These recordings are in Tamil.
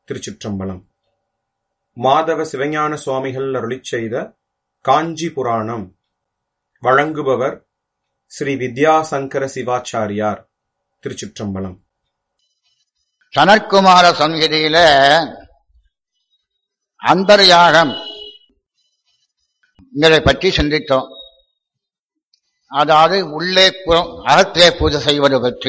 திருச்சிற்றம்பலம் மாதவ சிவஞான சுவாமிகள் அருளிச் செய்த காஞ்சி புராணம் வழங்குபவர் ஸ்ரீ வித்யாசங்கர சிவாச்சாரியார் திருச்சிற்றம்பலம் சனற்குமார சம்ஹிதையில அந்தர்யாகம் இதை பற்றி சிந்தித்தோம் அதாவது உள்ளே பு- அகத்திலே பூஜை செய்வது பற்றி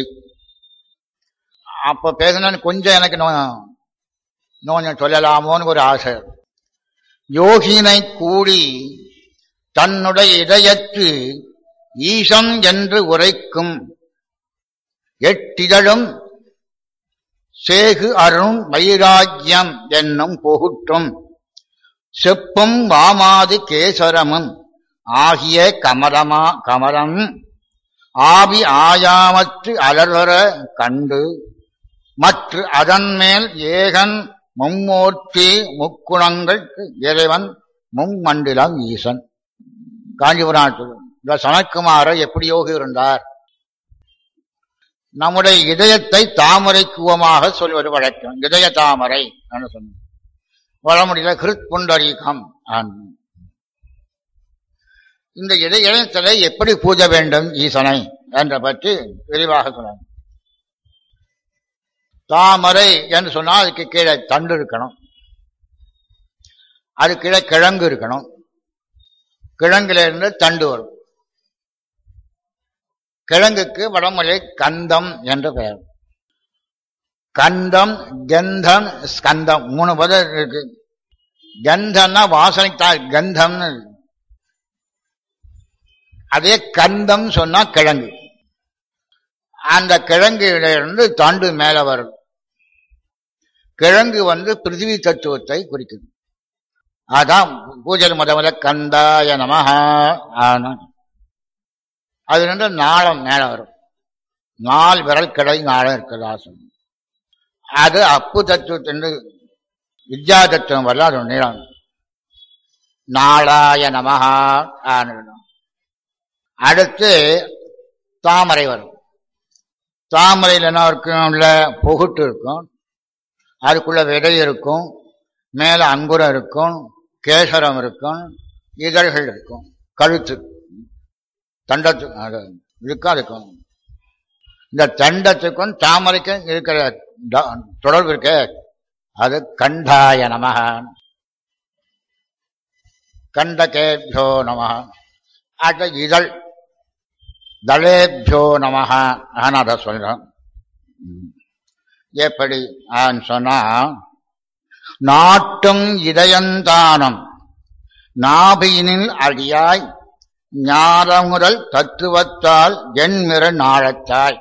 அப்ப பேசின கொஞ்சம் எனக்கு நோ- கொஞ்சம் சொல்லலாமோன்னு ஒரு ஆசை யோகினை கூடி தன்னுடைய இதயத்து ஈசன் என்று உரைக்கும் எட்டிதழும் சேகு அருணும் வைராக்கியம் என்னும் புகுற்றும் செப்பும் வாமாது கேசரமும் ஆகிய கமலமா கமலம் ஆவி ஆயாமற்று அலர்வர கண்டு மற்ற அதன் மேல் ஏகன் மும்மூர்த்தி முக்குணங்கள் இறைவன் மும்மண்டிலம் ஈசன் காஞ்சிபுராணத்தில் இந்த சனத்குமார எப்படி யோகி இருந்தார் நம்முடைய இதயத்தை தாமரை கூவமாக சொல்வது வழக்கம் இதய தாமரை என்று சொன்னோம் வளமுடியில கிருத் புண்டரீகம் ஆன்னு. இந்த இதயத்திலே எப்படி பூஜை வேண்டும் ஈசனை என்ற பற்றி விரிவாக சொன்னாங்க தாமரை என்று சொன்னால் அதுக்கு கீழே தண்டு இருக்கணும் அது கீழே கிழங்கு இருக்கணும் கிழங்குல இருந்து தண்டு வரும் கிழங்குக்கு வடமொழி கந்தம் என்று பெயர் கந்தம் கந்தம் ஸ்கந்தம் மூணு பதம் இருக்கு கந்தம்னா வாசனைத்தா கந்தம்னு இருக்கு. அதே கந்தம் சொன்னா கிழங்கு அந்த கிழங்குல இருந்து தண்டு மேல வரும் கிழங்கு வந்து பிருத்திவி தத்துவத்தை குறிக்குது அதான் பூஜை முதல்ல கந்தாய நமஹா ஆனா அது ரெண்டு நாளம் மேல வரும் நால் விரல் கடை நாளம் இருக்கிறதா சொன்ன அது அப்பு தத்துவத்தின் வித்யா தத்துவம் வரல அது நீளம் நாளாய நமஹா ஆனு. அடுத்து தாமரை வரும் தாமரையில் என்ன இருக்கும் உள்ள புகுட்டு இருக்கும் அதுக்குள்ள விதை இருக்கும் மேல அங்குரம் இருக்கும் கேசரம் இருக்கும் இதழ்கள் இருக்கும் கழுத்து தண்டத்து அது இருக்கும் அதுக்கும் இந்த தண்டத்துக்கும் தாமரைக்கும் இருக்கிற ட- தொடர்பு இருக்க அது கண்டாய நமக கண்டகேபியோ நமக அது இதழ் தளேபியோ நமக நான் அதை சொல்றேன் ம். எப்படி ஆன்னு சொன்னா நாட்டும் இதயந்தானம் நாபியினில் அடியாய் ஞானமுதல் தத்துவத்தால் எண்மிற நாழத்தாய்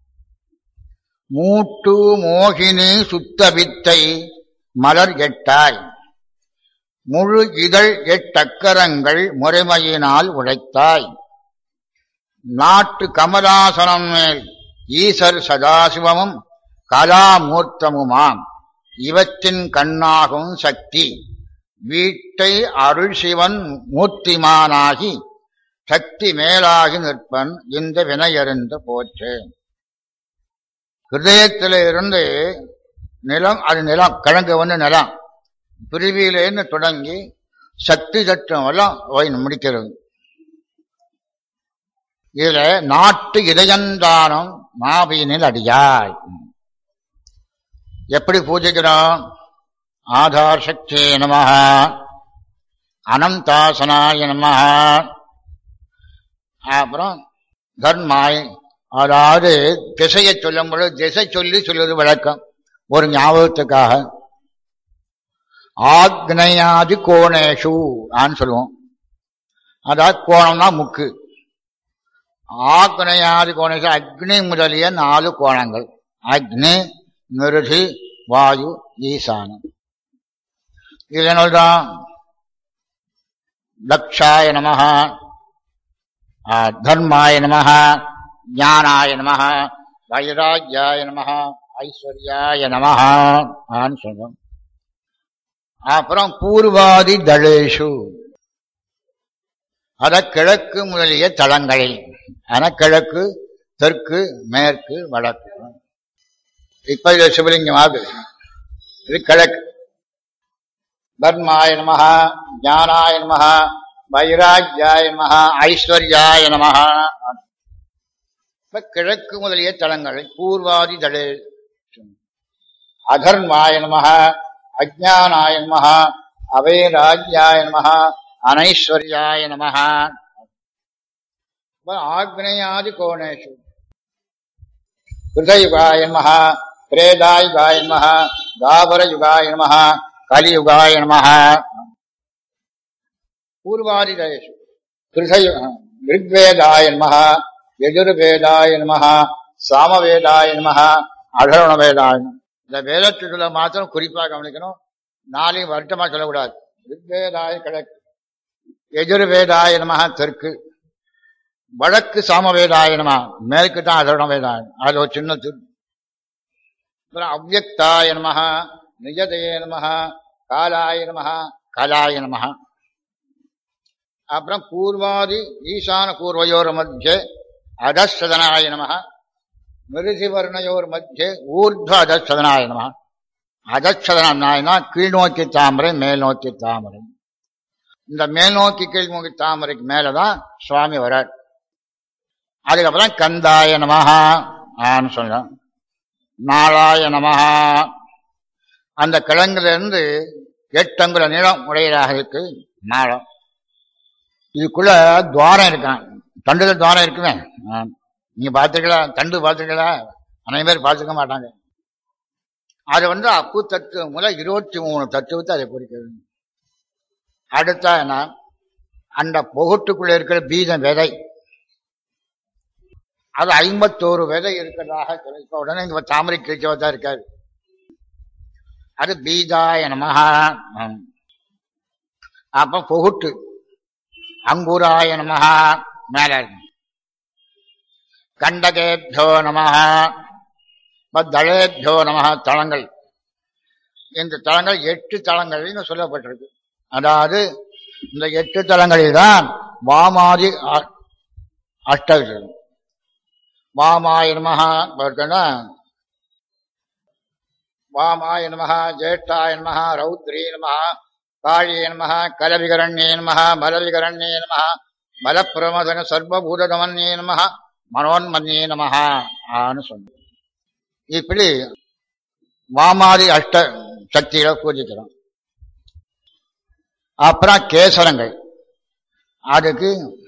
மூட்டு மோகினி சுத்த வித்தை மலர் எட்டாய் முழு இதழ் எட்டக்கரங்கள் முறைமையினால் உழைத்தாய் நாட்டு கமலாசனம் மேல் ஈசர் சதாசிவமும் கலாமூர்த்தமுமாம் இவற்றின் கண்ணாகும் சக்தி வீட்டை அருள் சிவன் மூர்த்திமானாகி சக்தி மேலாகி நிற்பன் இந்த வினையறிந்து போற்று ஹிருதயத்தில இருந்து நிலம் அது நிலம் கிழங்கு வந்து நிலம் பிரிவியிலிருந்து தொடங்கி சக்தி தத்துவம் எல்லாம் போய் முடிக்கிறது இதுல நாட்டு இதயந்தானம் மாவியனில் அடியாய் எப்படி பூஜிக்கிறோம் ஆதார் சக்தி நம அனந்தாசனாய நம அப்புறம் தர்மாய் அதாவது திசையை சொல்லும் பொழுது திசை சொல்லி சொல்வது வழக்கம் ஒரு ஞாபகத்துக்காக ஆக்னயாதி கோணேஷு ஆன்னு சொல்லுவோம் அதாவது கோணம்னா முக்கு ஆக்னயாதி கோணேஷு அக்னி முதலிய நாலு கோணங்கள் அக்னி மிருதி வாயு ஈசானம் இதுல என்ன சொல்றோம் தக்ஷாய நமஹ ஆ, தர்மாய நமஹ ஞானாய நமஹ வைராக்கியாய நமஹ ஐஸ்வர்யாய நமஹ ஆன்னு சொல்றோம் அப்புறம் பூர்வாதி தளேஷு அத கிழக்கு முதலிய தலங்களில் ஆனா கிழக்கு தெற்கு மேற்கு வடக்கு இப்ப இது சிவலிங்கமாக இது கிழக்கு தர்மாய நம ஞானாய நம வைராக்கியாய நம ஐஸ்வர்யாய நம இப்ப கிழக்கு முதலிய தலங்கள் பூர்வாதி தலே அதர்மாய நம அஜானாய நம அவைராஜ்யாய நம அனைஸ்வர்யாய நம ஆக்னேயாதி கோணேஷு ஹிருதயுகாய நம பிரேதாயுகாய நம தாபரயுகாய நம கலியுகாய நம பூர்வாதிதேஷு ஹிருதயு ரிக்வேதாய நம யஜுர்வேதாய நம சாமவேதாய நம அகரணவேதாய நம இந்த வேதத்துக்குள்ள மாத்திரம் குறிப்பாக கவனிக்கணும் நாளையும் வருத்தமா சொல்லக்கூடாது ரிக்வேதாய கிழக்கு எஜுர்வேதாய நம தெற்கு வடக்கு சாமவேதாய நம மேற்கு தான் அதரண வேதாயம் அது ஒரு சின்ன திரு அப்புறம் அவ்வக்தாய நம நிஜதய நம காலாய நம கலாய நம அப்புறம் பூர்வாதி ஈசான பூர்வயோர் மத்திய அதசதனாய நம மிருதிவர்ணயோர் மத்திய ஊர்த்வ அதசதனாய நம அதச்சதனாயனா கீழ் நோக்கி தாமரை மேல் நோக்கி தாமரை இந்த மேல் நோக்கி கீழ் நோக்கி தாமரைக்கு மேலதான் சுவாமி வரார் அதுக்கப்புறம் கந்தாய நமஹா ஆன்னு சொல்றான் நாளாய நமஹா அந்த கிழங்குல இருந்து எட்டங்குல நிலம் உடையதாக இருக்கு நாளம் இதுக்குள்ள துவாரம் இருக்கான் தண்டுல துவாரம் இருக்குமே ஆ. நீங்க பார்த்திருக்கீங்களா தண்டு பார்த்திருக்கீங்களா அனைவரும் பேர் பார்த்துக்க மாட்டாங்க அது வந்து அப்பு தத்துவம் மூலம் இருபத்தி மூணு தத்துவத்தை அதை குறிக்கிறது அடுத்தா என்ன அந்த பொகுட்டுக்குள்ள இருக்கிற பீஜம் விதை அது ஐம்பத்தோரு விதை இருக்கிறதாக சொல்லி- இப்ப உடனே இங்க தாமரை கிழிச்சவா தான் இருக்காரு அது பீஜாய நமஹா ம். அப்ப பொகுட்டு அங்குராய நமஹா மேல இருக்கு கண்டகேபியோ நமஹா இப்ப தளேபியோ நமஹா தளங்கள் இந்த தளங்கள் எட்டு தளங்கள்னு சொல்லப்பட்டிருக்கு அதாவது இந்த எட்டு தளங்களில் தான் வாமாதி அ- அஷ்டவிதம் வாமாய நமஹா பார்த்தோன்னா வாமாய நமஹ ஜேஷ்டாய நமஹ ரௌத்ரீ நமஹ காளியே நமஹ கலவிகரண்யே நமஹ மலவிகரண்யே நமஹ மலப்பிரமதன சர்வபூததமன்யே நமஹ மனோன்மன்யே நமஹ ஆன்னு சொன்னோம் இப்படி வாமாதி அஷ்ட சக்திகளை பூஜிக்கிறோம் அப்புறம் கேசரங்கள் அதுக்கு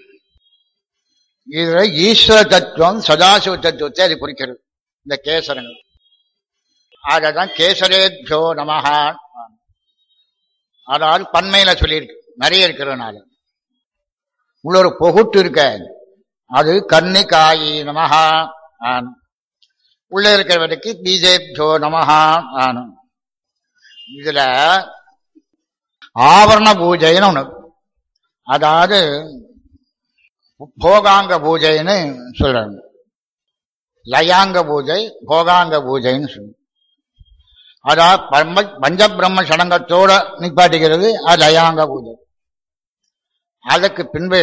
இதுல ஈஸ்வர தத்துவம் சதாசிவ தத்துவத்தை அது குறிக்கிறது இந்த கேசரங்கள் அததான் கேசரேபியோ நமஹா அதாவது பன்மையில சொல்லியிருக்கு நிறைய இருக்கிறதுனால உள்ள ஒரு பொகுட்டு இருக்க அது கன்னிகாயி நமஹா ஆனும் உள்ள இருக்கிறவருக்கு பிஜேபியோ நமஹா ஆனும் இதுல ஆவரண பூஜைன்னு ஒண்ணு அதாவது போகாங்க பூஜைன்னு சொல்றாங்க லயாங்க பூஜை போகாங்க பூஜைன்னு சொல்லுங்க அதாவது பரம பஞ்சபிரம்ம சடங்கத்தோட நிப்பாட்டிக்கிறது அது லயாங்க பூஜை அதுக்கு பின்பு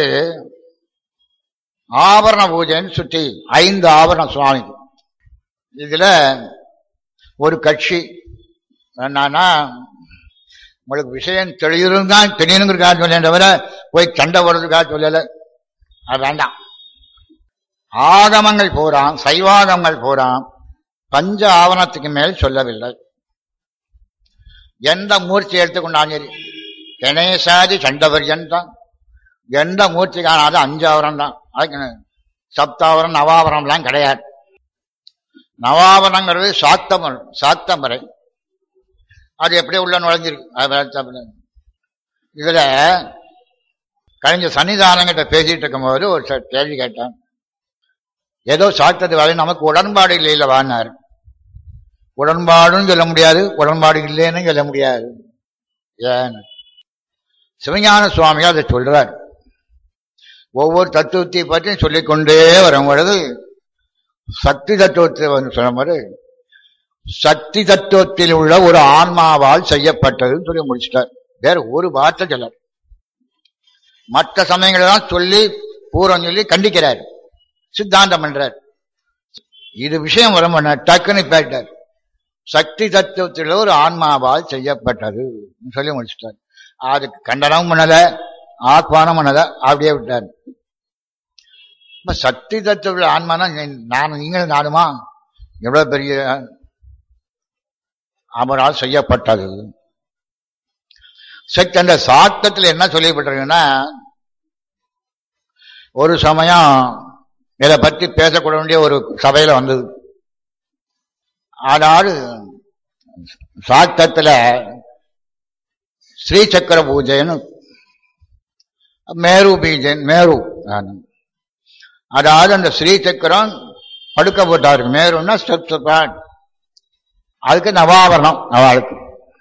ஆபரண பூஜைன்னு சுற்றி ஐந்து ஆபரண சுவாமி இதுல ஒரு கட்சி என்னன்னா உங்களுக்கு விஷயம் தெளியிருந்தான் தெரியணுங்கிறதுக்காக சொல்லேன் தவிர போய் சண்டை போடுறதுக்காக சொல்லலை அது வேண்டாம் ஆகமங்கள் போறான் சைவாகமங்கள் போறான் பஞ்ச ஆவணத்துக்கு மேல் சொல்லவில்லை எந்த மூர்த்தி எடுத்துக்கொண்டாலும் சரி கணேசாதி சண்டபரியந்தான் எந்த மூர்த்தி காணாத அஞ்சாவரம் தான் அதுக்கு சப்தாவரம் நவாவரம்லாம் கிடையாது நவாவரங்கிறது சாத்தம் சாத்தமரை அது எப்படி உள்ள நுழைஞ்சிருக்கு அது வேற தப்பு. இதுல கலைஞ சன்னிதானங்கிட்ட பேசிட்டு இருக்கும்போது ஒரு ச- கேள்வி கேட்டான் ஏதோ சாத்தது வரை நமக்கு உடன்பாடு இல்லை வான்னாரு உடன்பாடுன்னு சொல்ல முடியாது உடன்பாடு இல்லைன்னு சொல்ல முடியாது ஏன் சிவஞான சுவாமிகள் அதை சொல்றார் ஒவ்வொரு தத்துவத்தை பற்றியும் சொல்லிக்கொண்டே வரும் பொழுது சக்தி தத்துவத்தை வந்து சொல்லும்போது சக்தி தத்துவத்தில் உள்ள ஒரு ஆன்மாவால் செய்யப்பட்டதுன்னு சொல்லி முடிச்சிட்டார் வேற ஒரு வார்த்தை சொல்ல மற்ற சமயங்களெல்லாம் சொல்லி பூர்வம் சொல்லி கண்டிக்கிறார் சித்தாந்தம் பண்றார் இது விஷயம் வரும் டக்குன்னு பேட்டார் சக்தி தத்துவத்தில் ஒரு ஆன்மாவால் செய்யப்பட்டது சொல்லி முடிச்சிட்டார் அதுக்கு கண்டனம் பண்ணல ஆத்மானம் பண்ணல அப்படியே விட்டார் இப்ப சக்தி தத்துவத்தில் ஆன்மானா நீ- நான் நீங்கள் நானுமா எவ்வளவு பெரிய அவரால் செய்யப்பட்டது சக்தி அந்த சாத்தத்தில் என்ன சொல்லப்பட்டிருக்குன்னா ஒரு சமயம் இதை பற்றி பேசக்கூட வேண்டிய ஒரு சபையில வந்தது ஆனால் சாத்தத்துல ஸ்ரீ சக்கர பூஜைன்னு மேரு பீஜன் மேரு ஆனது. அதாவது அந்த ஸ்ரீ சக்கரம் படுக்க போட்டாரு மேருன்னா ஸ்டெப் ஸ்டெப்பா அதுக்கு நவாவரணம் அவளுக்கு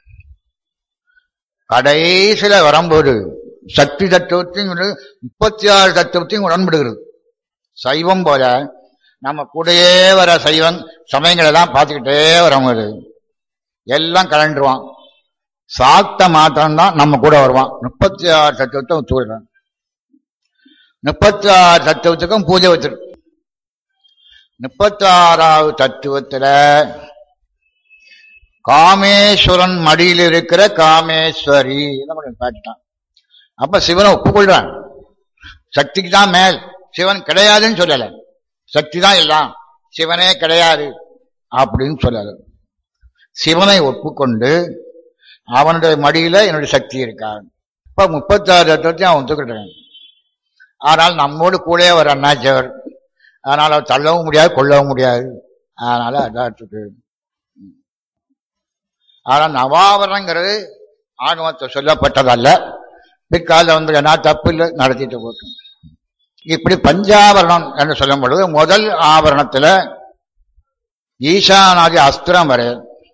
கடைசியில வரும்போது சக்தி தத்துவத்தையும் விட- முப்பத்தி ஆறு தத்துவத்தையும் உடன்படுகிறது சைவம் போல நம்ம கூடயே வர சைவம் சமயங்களை எல்லாம் பார்த்துக்கிட்டே வரும்போது எல்லாம் கலண்டுருவான் சாத்த மாத்திரம்தான் நம்ம கூட வருவான் முப்பத்தி ஆறு தத்துவத்தை ஒத்துவிடுறான் முப்பத்தி ஆறு தத்துவத்துக்கும் பூஜை வச்சிருக்கு முப்பத்தி ஆறாவது தத்துவத்துல காமேஸ்வரன் மடியில் இருக்கிற காமேஸ்வரி காட்டிட்டான் அப்ப சிவனை ஒப்புக்கொள்றான் சக்திக்கு தான் மேல் சிவன் கிடையாதுன்னு சொல்லல சக்தி தான் எல்லாம் சிவனே கிடையாது அப்படின்னு சொல்லல சிவனை ஒப்புக்கொண்டு அவனுடைய மடியில என்னுடைய சக்தி இருக்கான் இப்ப முப்பத்தாறு தத்துவத்தையும் அவன் ஒத்துக்கிட்டான் ஆனால் நம்மோடு கூட வர அண்ணாச்சவர் அதனால அவர் தள்ளவும் முடியாது கொள்ளவும் முடியாது அதனால அதாட்டுக்கு ஆனா நவாவரணங்கிறது ஆணவத்தை சொல்லப்பட்டதல்ல பிற்காலம் வந்து என்ன தப்பு இல்லை நடத்திட்டு போட்டோம் இப்படி பஞ்சாபரணம் என்று சொல்லும் பொழுது முதல் ஆபரணத்துல ஈசானாதி அஸ்திரம் வரை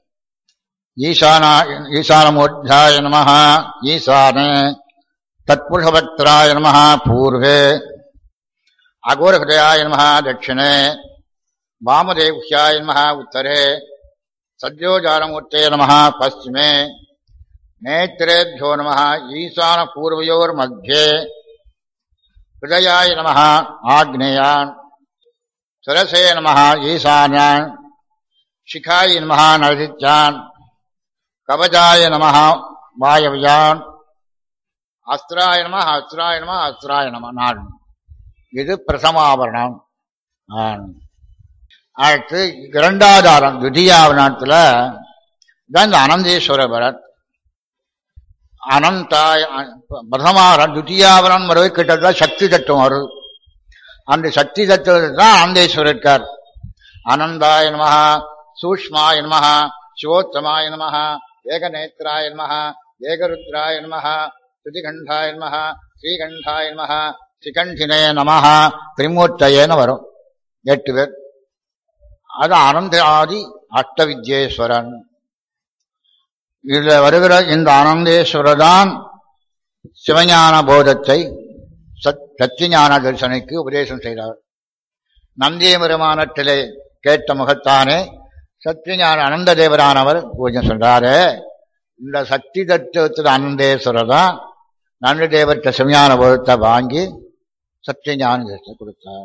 ஈசானா ஈசானமூர்த்தியாய நம ஈசானே தத்புருஷபத்ராய நம பூர்வே அகோரஹృదயாய நம தட்சிணே வாமதேவ்யாய நம உத்தரே சத்யோஜானமூர்த்தே நம பশ্চিமே நேத்திரேभ्यो நம ஈசான பூர்வயோர் மத்தியே ஹிருதயாய நம ஆக்னேயான் சுரசே நம ஈசான்யான் शिखाय नमः नरदित्यान् कवचाय नमः வாயவியான் அஸ்திராய நம அஸ்திராய நம அஸ்திராய நம நான் இது பிரசமாபரணம் ஆன். அடுத்து இரண்டாவது ஆரம் துதியாவரணத்துல தான் இந்த அனந்தேஸ்வர பரத் அனந்தாய் பிரதமாவரம் துதியாவரம் வருவது கிட்டத்தட்ட சக்தி தத்துவம் வருது அந்த சக்தி தத்துவத்தில் தான் அனந்தேஸ்வரர் இருக்கார் அனந்தாய நம சூஷ்மாய நம சிவோத்தமாய நம ஏகநேத்ராய நம ஏகருத்ராய நம ஸ்ருதிகண்டாய நம ஸ்ரீகண்டாய நம சிகண்டினே நம திரிமூர்த்தையேன்னு வரும் எட்டு பேர் அது அனந்த ஆதி அஷ்டவித்யேஸ்வரன் இதுல வருகிற இந்த ஆனந்தேஸ்வரர் தான் சிவஞான போதத்தை சத் சத்தியஞான தரிசனைக்கு உபதேசம் செய்தார் நந்திய பெருமானத்திலே கேட்ட முகத்தானே சத்தியஞான அனந்த தேவரானவர் பூஜை சொல்றாரு இந்த சக்தி தத்துவத்தில் அனந்தேஸ்வரர் தான் நந்தி தேவர்கிட்ட சிவஞான போதத்தை வாங்கி சத்தியஞான தரிசனத்தை கொடுத்தார்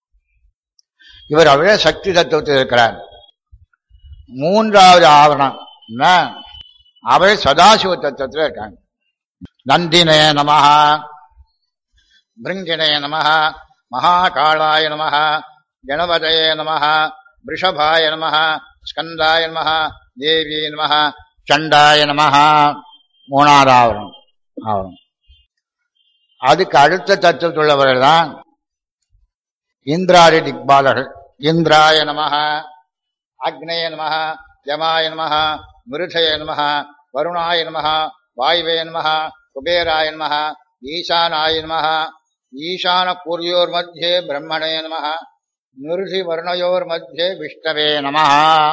இவர் அவரே சக்தி தத்துவத்தில் இருக்கிறார் மூன்றாவது ஆவரணம் என்ன? அவர் சதாசிவ தத்துவத்தில் இருக்காங்க நந்தினே நமஹ பிருங்கிணே நமஹ மகாகாளாய நமஹ கணபதயே நமஹ ரிஷபாய நமஹ ஸ்கந்தாய நமஹ தேவி நமஹ சண்டாய நமஹ மூணாவது ஆவரணம் ஆவரணம் அதுக்கு அடுத்த தத்துவத்துள்ளவர்கள் தான் இந்திராதி திக்பாலர்கள் இந்திராய நமஹ அக்னேய நமஹ யமாய நமஹ மிருஷய நமஹ வருணாய நமஹ வாயுவே நமஹ குபேராய நமஹ ஈசானாய நமஹ ஈசான பூர்யோர் மத்தியே பிரம்மணே நமஹ நிருஷி வருணயோர் மத்தியே விஷ்ணவே நமஹ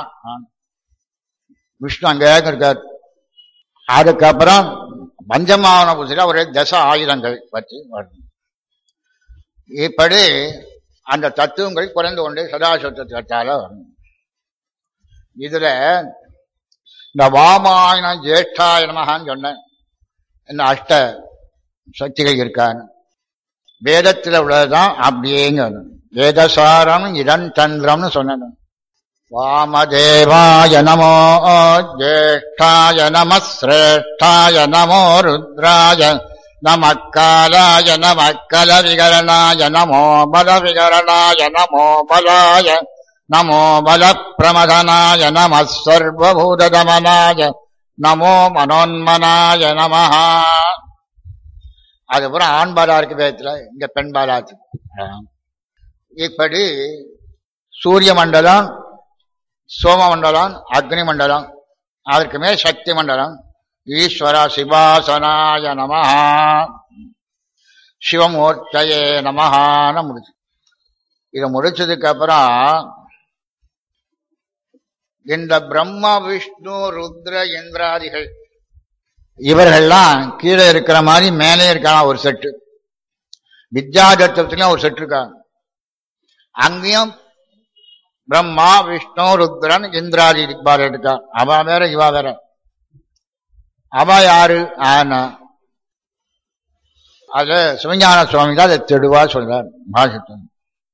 விஷ்ணு அங்கே இருக்கார் அதுக்கப்புறம் பஞ்சமாவன புசில ஒரு தச ஆயுதங்கள் பற்றி வரும் இப்படி அந்த தத்துவங்கள் குறைந்து கொண்டு சதாசத்தத்தால வரும் இதுல இந்த வாமாயணம் ஜேஷ்டாய நமகான்னு சொன்னேன் இந்த அஷ்ட சக்திகள் இருக்கான்னு வேதத்துல உள்ளதுதான் அப்படியேங்க வேதசாரம் இதன் தந்திரம்னு சொன்னேன் वामदेवाय नमो ज्येष्ठाय नमः श्रेष्ठाय नमो रुद्राय नमः कालाय नमः कलविकरणाय नमो बलविकरणाय नमो बलाय नमो बलप्रमथनाय नमः सर्वभूतदमनाय நமோ மனோன்மனாய நமஹ அது பூரா ஆண் பாலா இருக்கு வேதத்துல இங்க பெண் பாலா இருக்கு இப்படி சூரிய மண்டலம் சோம மண்டலம் அக்னி மண்டலம் அதற்கு மேல் சக்தி மண்டலம் ஈஸ்வர சிவாசனாய நமஹ சிவமூர்த்தயே நமஹான்னு முடிச்சு இதை முடிச்சதுக்கு அப்புறம் இந்த பிரம்ம விஷ்ணு ருத்ர இந்திராதிகள் இவர்கள்லாம் கீழே இருக்கிற மாதிரி மேலே இருக்காங்க ஒரு செட்டு வித்யாதத்துலயும் ஒரு செட்டு இருக்காங்க அங்கேயும் பிரம்மா விஷ்ணு ருத்ரன் இந்திராதி பாரு இருக்கா அவ வேற இவா வேற அவ யாரு ஆனா அது சிவஞான சுவாமி தான் அதை தெளிவா சொல்றார் பாஷத்தன்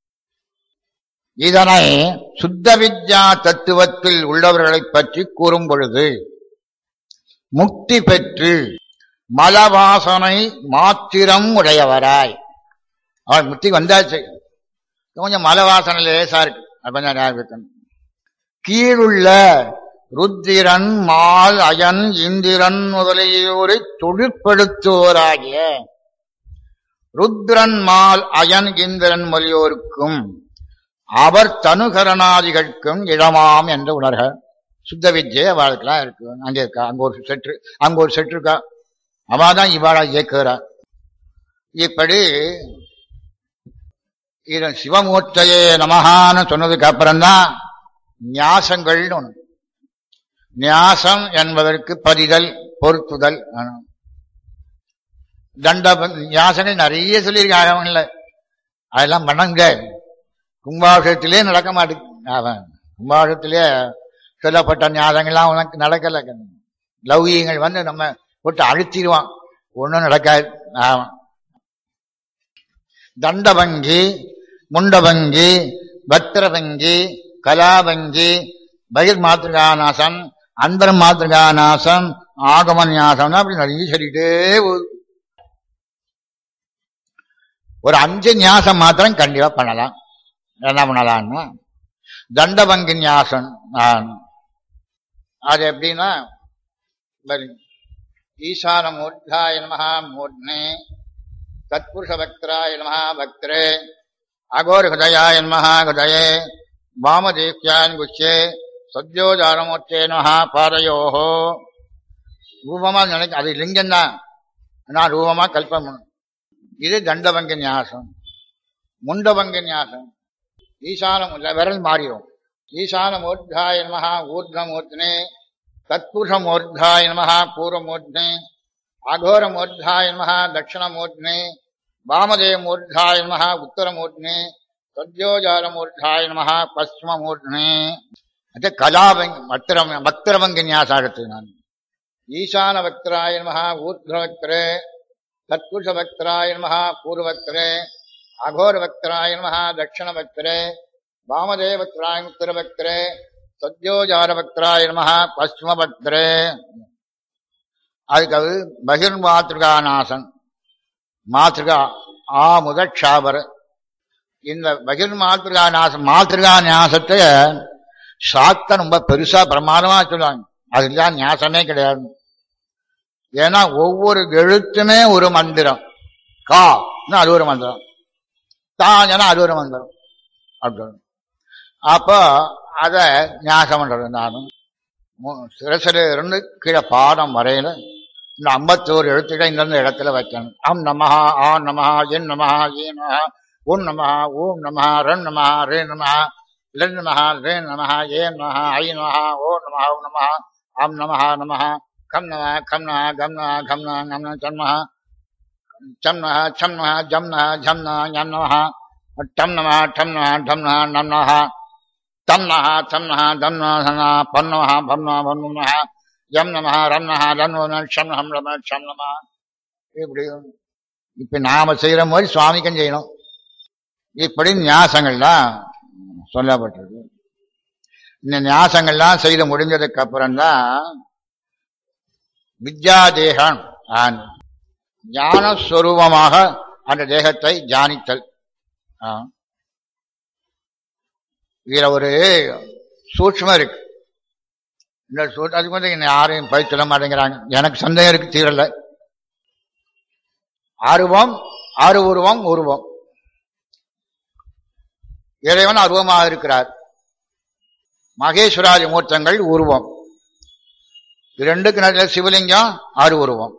இதனை சுத்த வித்யா தத்துவத்தில் உள்ளவர்களை பற்றி கூறும் பொழுது முக்தி பெற்று மலவாசனை மாத்திரம் உடையவராய் அவர் முக்தி வந்தாச்சு கொஞ்சம் மலவாசனை லேசா இருக்கு அது கொஞ்சம் ஞாபகம் கீழுள்ள ருத்திரன் மால் அயன் இந்திரன் முதலியோரை தொழிற்படுத்துவோராகிய ருத்ரன் மால் அயன் இந்திரன் முதலியோருக்கும் அவர் தனுகரணாதிகளுக்கும் இடமாம் என்று உணர்க சுத்த வித்யை அவளுக்கெல்லாம் இருக்கு அங்கே இருக்கா அங்க ஒரு செட்டு அங்க ஒரு செட்டு இருக்கா அவதான் இவாளா இயக்குறா இப்படி இது சிவமூர்த்தையே நமகான்னு சொன்னதுக்கு அப்புறம்தான் நியாசங்கள்னு ஒண்ணு நியாசம் என்பதற்கு பதிதல் பொருத்துதல் தண்ட நியாசங்கள் நிறைய சொல்லியிருக்காங்க இல்லை அதெல்லாம் பண்ணுங்க கும்பாபிஷத்திலே நடக்க மாட்டேங்குது அவன் கும்பாபிஷத்திலே சொல்லப்பட்ட ஞாதங்கள்லாம் உனக்கு நடக்கல லௌகியங்கள் வந்து நம்ம போட்டு அழுத்திடுவான் ஒன்றும் நடக்காது ஆமாம் தண்டபங்கி முண்டபங்கி பத்திரபங்கி கலாபங்கி பகிர் மாத்திருகாநாசம் அந்தர் மாத்திருகாநாசம் ஆகம நியாசம் அப்படி நிறைய சொல்லிட்டே போகுது ஒரு அஞ்சு நியாசம் மாத்திரம் கண்டிப்பா பண்ணலாம் என்ன பண்ணலாம்னா தண்டபங்கி நியாசம் அது எப்படின்னா ஈசான மூர்த்தாய நமஹா மூர்ணே தத்புருஷ பக்தராய நமஹா பக்தரே அகோர் ஹதயாய நமஹா ஹதயே வாமதேக்கியான் குச்சே சத்யோஜாரமூர்த்தே நமஹா பாதையோஹோ ரூபமா நினைக்க அது லிங்கம் தான் நான் ரூபமா கல்பம் பண்ணணும் இது தண்டபங்க நியாசம் முண்டபங்க நியாசம் ஈசானம் விரல் மாறிடும் ஈசானமூர்த்தாய நமஹா ஊர்தமூர்த்தனே தத்புருஷமூர்த்தாய நமஹா பூர்வமூர்த்தனே அகோரமூர்த்தாய நமஹா தட்சிணமூர்த்தனே வாமதேவமூர்த்தாய நமஹா உத்தரமூர்த்தனே சத்யோஜாரமூர்த்தாய நமஹா பஸ்மமூர்த்தனே அது கலாபங்க பக்திரம் பக்திரபங்க நியாசம் எடுத்து நான் ஈசான பக்தராய நமஹா ஊர்துவக்திரே தத்புருஷ பக்தராய நமஹா பூர்வக்திரே அகோர பக்தராய நமஹா தட்சிண பக்தரே வாமதேவக்தராய உத்தர பக்தரே சத்யோஜார பக்தராய நமஹா பஸ்ம பக்தரே அதுக்கு பகிர் மாத்திருகாநாசன் மாத்திருகா ஆ முதக்ஷாபர் இந்த பகிர் மாத்திருகா நாசம் மாத்திருகா நியாசத்தை சாக்த ரொம்ப பெருசா பிரமாதமா சொல்லுவாங்க அதுதான் நியாசமே கிடையாது ஏன்னா ஒவ்வொரு எழுத்துமே ஒரு மந்திரம் கா அது ஒரு மந்திரம் தான் அது ஒரு மந்திரம் அப்படின்னு அப்போ அத ஞாசம் பண்றது நானும் சிறசிறு இருந்து கீழே பாடம் வரையில இந்த ஐம்பத்தோரு எழுத்துக்களை இந்த இடத்துல வைக்கணும் அம் நமஹா ஆ நமஹா என் நமஹா ஏ நமஹா ஓம் நமஹா ஓம் நமஹா ரன் நமஹா ரே நமஹா லன் நமஹா ரே நமஹா ஏ நமஹா ஐ நமஹா ஓ நமஹா ஓ நமஹா அம் நமஹா நமஹா கம் நமஹா கம் நமஹா கம் நமஹா கம் நமஹா கம் நமஹா சன்மஹா சம் நமஹா சம் நமஹா ஜம் நமஹா ஜம் நமஹா ஞம் நமஹா டம் நமஹா டம் நமஹா டம் நமஹா நம் நமஹா தம் நஹா தம் நஹா தம் நஹா பம் நமஹா பம் நமஹா பம் நமஹா யம் நமஹா ரம் நஹா ரம் நமஹா ஷம் நஹம் ரம ஷம் நமஹா இப்படி இப்ப நாம செய்யற மாதிரி சுவாமிக்கும் செய்யணும் இப்படி நியாசங்கள்லாம் சொல்லப்பட்டிருக்கு இந்த நியாசங்கள்லாம் செய்து முடிஞ்சதுக்கு அப்புறம்தான் வித்யாதேகம் ஆன் ஞானஸ்வரூபமாக அந்த தேகத்தை தியானித்தல் ஆ. இதுல ஒரு சூட்சமம் இருக்கு இந்த சூட் அதுக்கு வந்து இன்னும் யாரையும் போய் சொல்ல மாட்டேங்கிறாங்க எனக்கு சந்தேகம் இருக்கு தீரல அருவம் ஆறு உருவம் உருவம் இறைவன் அருவமாக இருக்கிறார் மகேஸ்வராதி மூர்த்தங்கள் உருவம் இது ரெண்டுக்கு நடுவில் சிவலிங்கம் ஆறு உருவம்